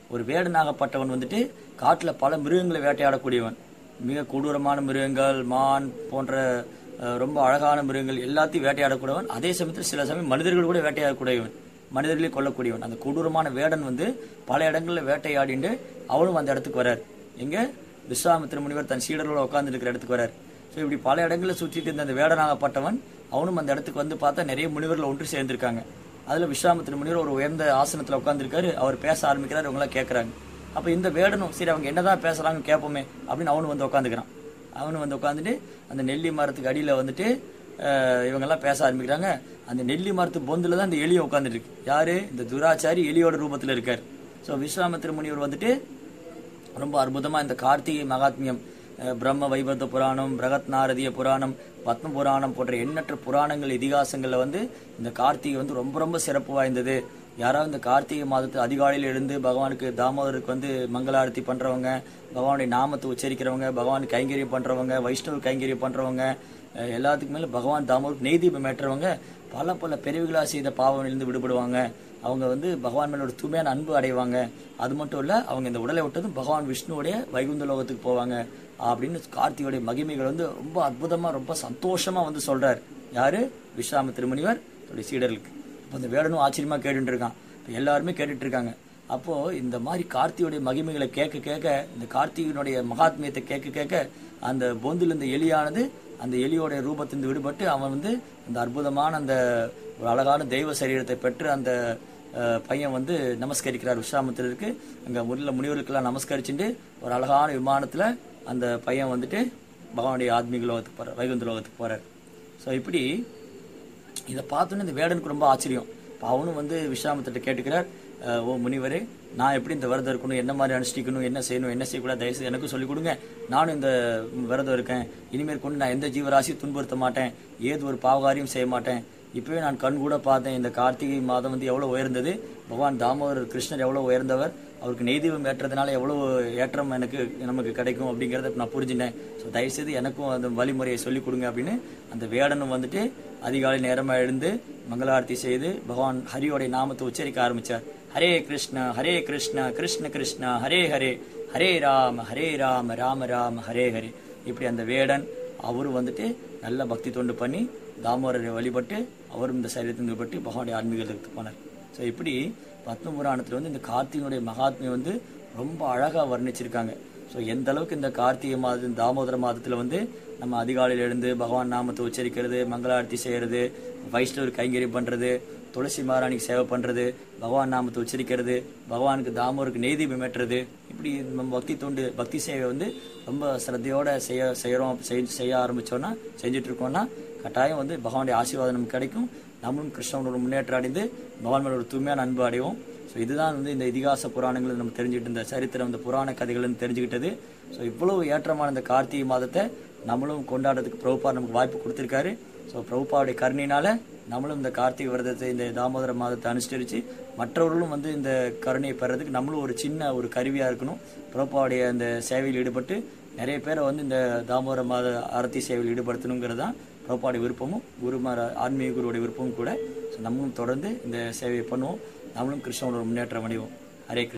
ஒரு வேடனாகப்பட்டவன் வந்துட்டு காட்டுல பல மிருகங்களை வேட்டையாடக்கூடியவன் மிக கொடூரமான மிருகங்கள் மான் போன்ற அஹ், ரொம்ப அழகான மிருகங்கள் எல்லாத்தையும் வேட்டையாடக்கூடியவன் அதே சமயத்தில் சில சமயம் மனிதர்கள் கூட வேட்டையாடக்கூடியவன் மனிதர்களே கொல்லக்கூடியவன் அந்த கொடூரமான வேடன் வந்து பல இடங்கள்ல வேட்டையாடிண்டு அவனும் அந்த இடத்துக்கு வரார் எங்க விஸ்வாமித்திர முனிவர் தன் சீடர்களோட உட்கார்ந்து இருக்கிற இடத்துக்கு வரார் ஸோ இப்படி பல இடங்கள்ல சுற்றிட்டு இருந்த அந்த வேடனாகப்பட்டவன் அவனும் அந்த இடத்துக்கு வந்து பார்த்தா நிறைய முனிவர்கள் ஒன்று சேர்ந்திருக்காங்க அதுல விஸ்வாமித்திர முனிவர் ஒரு உயர்ந்த ஆசனத்துல உட்கார்ந்திருக்காரு அவர் பேச ஆரம்பிக்கிறார் இவங்க எல்லாம் கேட்கறாங்க அப்ப இந்த வேடனும் சரி அவங்க என்னதான் பேசுறாங்க கேட்போமே அப்படின்னு அவனு வந்து உட்காந்துக்கிறான் அவனு வந்து உட்காந்துட்டு அந்த நெல்லி மரத்துக்கு அடியில வந்துட்டு அஹ், இவங்கெல்லாம் பேச ஆரம்பிக்கிறாங்க அந்த நெல்லி மரத்து பொந்துல தான் இந்த எலியை உட்காந்துட்டு இருக்கு யாரு இந்த துராச்சாரி எலியோட ரூபத்துல இருக்காரு ஸோ விஸ்வாமித்திர முனிவர் வந்துட்டு ரொம்ப அற்புதமா இந்த கார்த்திகை மகாத்மியம் அஹ், பிரம்ம வைபத்த புராணம் பிரகத் நாரதிய புராணம் பத்ம புராணம் போன்ற எண்ணற்ற புராணங்கள் இதிகாசங்கள்ல வந்து இந்த கார்த்திகை வந்து ரொம்ப ரொம்ப சிறப்பு வாய்ந்தது யாராவது இந்த கார்த்திகை மாதத்து அதிகாலையில் எழுந்து பகவானுக்கு தாமோதருக்கு வந்து மங்களாரத்தி பண்றவங்க பகவானுடைய நாமத்தை உச்சரிக்கிறவங்க பகவானுக்கு கைங்கரியம் பண்றவங்க வைஷ்ணவ கைங்கரியம் பண்றவங்க அஹ், எல்லாத்துக்கு மேல பகவான் தாமோருக்கு நெய்தீபம் ஏற்றவங்க பல பல பிறவிகளா செய்த பாவனிலிருந்து விடுபடுவாங்க அவங்க வந்து பகவான் மேல ஒரு தூய்மையான அன்பு அடைவாங்க அது மட்டும் இல்ல அவங்க இந்த உடலை விட்டதும் பகவான் விஷ்ணுவுடைய வைகுந்த லோகத்துக்கு போவாங்க அப்படின்னு கார்த்தியோடைய மகிமைகள் வந்து ரொம்ப அற்புதமா ரொம்ப சந்தோஷமா வந்து சொல்றாரு யாரு விஸ்வாமித்திர முனிவர் தன்னுடைய சீடர்களுக்கு அப்ப அந்த வேடனும் ஆச்சரியமா கேட்டுட்டு இருக்கான் இப்ப எல்லாருமே கேட்டுட்டு இருக்காங்க அப்போ இந்த மாதிரி கார்த்தியோடைய மகிமைகளை கேட்க கேட்க இந்த கார்த்திகனுடைய மகாத்மியத்தை கேட்க கேட்க அந்த பொந்தில் இந்த எலியானது அந்த எலியோட ரூபத்திலிருந்து விடுபட்டு அவன் வந்து அந்த அற்புதமான அந்த ஒரு அழகான தெய்வ சரீரத்தை பெற்று அந்த அஹ், பையன் வந்து நமஸ்கரிக்கிறார் விஸ்வாமித்திரருக்கு அங்க முருள முனிவருக்கெல்லாம் நமஸ்கரிச்சுட்டு ஒரு அழகான விமானத்துல அந்த பையன் வந்துட்டு பகவானுடைய ஆத்மீக லோகத்துக்கு போறார் வைகுந்த லோகத்துக்கு போறார் ஸோ இப்படி இதை பார்த்தோன்னே இந்த வேடனுக்கு ரொம்ப ஆச்சரியம் இப்ப அவனும் வந்து விஸ்வாமித்திட்ட கேட்டுக்கிறார் அஹ், ஓ முனிவரே நான் எப்படி இந்த விரதம் இருக்கணும் என்ன மாதிரி அனுஷ்டிக்கணும் என்ன செய்யணும் என்ன செய்யக்கூடாது தயவுசெய்து எனக்கும் சொல்லிக் கொடுங்க நானும் இந்த விரதம் இருக்கேன் இனிமேல் கொண்டு நான் எந்த ஜீவராசியும் துன்புறுத்த மாட்டேன் ஏது ஒரு பாவகாரியம் செய்ய மாட்டேன் இப்பவே நான் கண் கூட பார்த்தேன் இந்த கார்த்திகை மாதம் வந்து எவ்வளவு உயர்ந்தது பகவான் தாமோதர் கிருஷ்ணர் எவ்வளவு உயர்ந்தவர் அவருக்கு நெய்தீபம் ஏற்றதுனால எவ்வளவு ஏற்றம் எனக்கு நமக்கு கிடைக்கும் அப்படிங்கறத நான் புரிஞ்சுட்டேன் ஸோ தயவுசெய்து எனக்கும் அந்த வழிமுறையை சொல்லிக் கொடுங்க அப்படின்னு அந்த வேடனும் வந்துட்டு அதிகாலை நேரமா எழுந்து மங்களாரத்தி செய்து பகவான் ஹரியோடைய நாமத்தை உச்சரிக்க ஆரம்பிச்சார் ஹரே கிருஷ்ண ஹரே கிருஷ்ண கிருஷ்ண கிருஷ்ண ஹரே ஹரே ஹரே ராம ஹரே ராம ராம ராம ஹரே ஹரே இப்படி அந்த வேடன் அவரும் வந்துட்டு நல்ல பக்தி தொண்டு பண்ணி தாமோதரை வழிபட்டு அவரும் இந்த சரீரத்தின் விடுபட்டு பகவானுடைய ஆன்மீகத்துக்கு போனார் ஸோ இப்படி பத்ம புராணத்துல வந்து இந்த கார்த்திகனுடைய மகாத்மியம் வந்து ரொம்ப அழகா வர்ணிச்சிருக்காங்க ஸோ எந்த அளவுக்கு இந்த கார்த்திகை மாதம் தாமோதர மாதத்துல வந்து நம்ம அதிகாலையில் எழுந்து பகவான் நாமத்தை உச்சரிக்கிறது மங்களாரத்தி செய்யறது வைஷ்ணவர் கைங்கரியம் பண்றது துளசி மகாராணிக்கு சேவை பண்றது பகவான் நாமத்தை உச்சரிக்கிறது பகவானுக்கு தாமோருக்கு நெய்தீபம் ஏற்றுறது இப்படி நம்ம பக்தி தொண்டு பக்தி சேவை வந்து ரொம்ப சிரத்தையோட செய்ய செய்யறோம் செய்- செய்ய ஆரம்பிச்சோம்னா செஞ்சுட்டு இருக்கோம்னா கட்டாயம் வந்து பகவானுடைய ஆசீர்வாதம் நமக்கு கிடைக்கும் நம்மளும் கிருஷ்ணனோட முன்னேற்றம் அடைந்து பகவான் மேல ஒரு தூய்மையான அன்பு அடைவோம் ஸோ இதுதான் வந்து இந்த இதிகாச புராணங்கள் நம்ம தெரிஞ்சுக்கிட்டு இந்த சரித்திரம் இந்த புராண கதைகள்னு தெரிஞ்சுக்கிட்டது ஸோ இவ்வளவு ஏற்றமான இந்த கார்த்திகை மாதத்தை நம்மளும் கொண்டாடுறதுக்கு பிரபுபா நமக்கு வாய்ப்பு கொடுத்திருக்காரு ஸோ பிரபுபாவுடைய கருணையினால நம்மளும் இந்த கார்த்திகை விரதத்தை இந்த தாமோதர மாதத்தை அனுஷ்டரிச்சு மற்றவர்களும் வந்து இந்த கருணையை பெறதுக்கு நம்மளும் ஒரு சின்ன ஒரு கருவியா இருக்கணும் பிரபுபாவுடைய அந்த சேவையில் ஈடுபட்டு நிறைய பேரை வந்து இந்த தாமோதர மாத அரத்தி சேவையில் ஈடுபடுத்தணுங்கிறது தான் பிரபுபாவுடைய விருப்பமும் குருமார ஆன்மீக குருவுடைய விருப்பமும் கூட ஸோ நம்மளும் தொடர்ந்து இந்த சேவையை பண்ணுவோம் நம்மளும் கிருஷ்ணனோட முன்னேற்றம் அடைவோம் ஹரே கிருஷ்ணா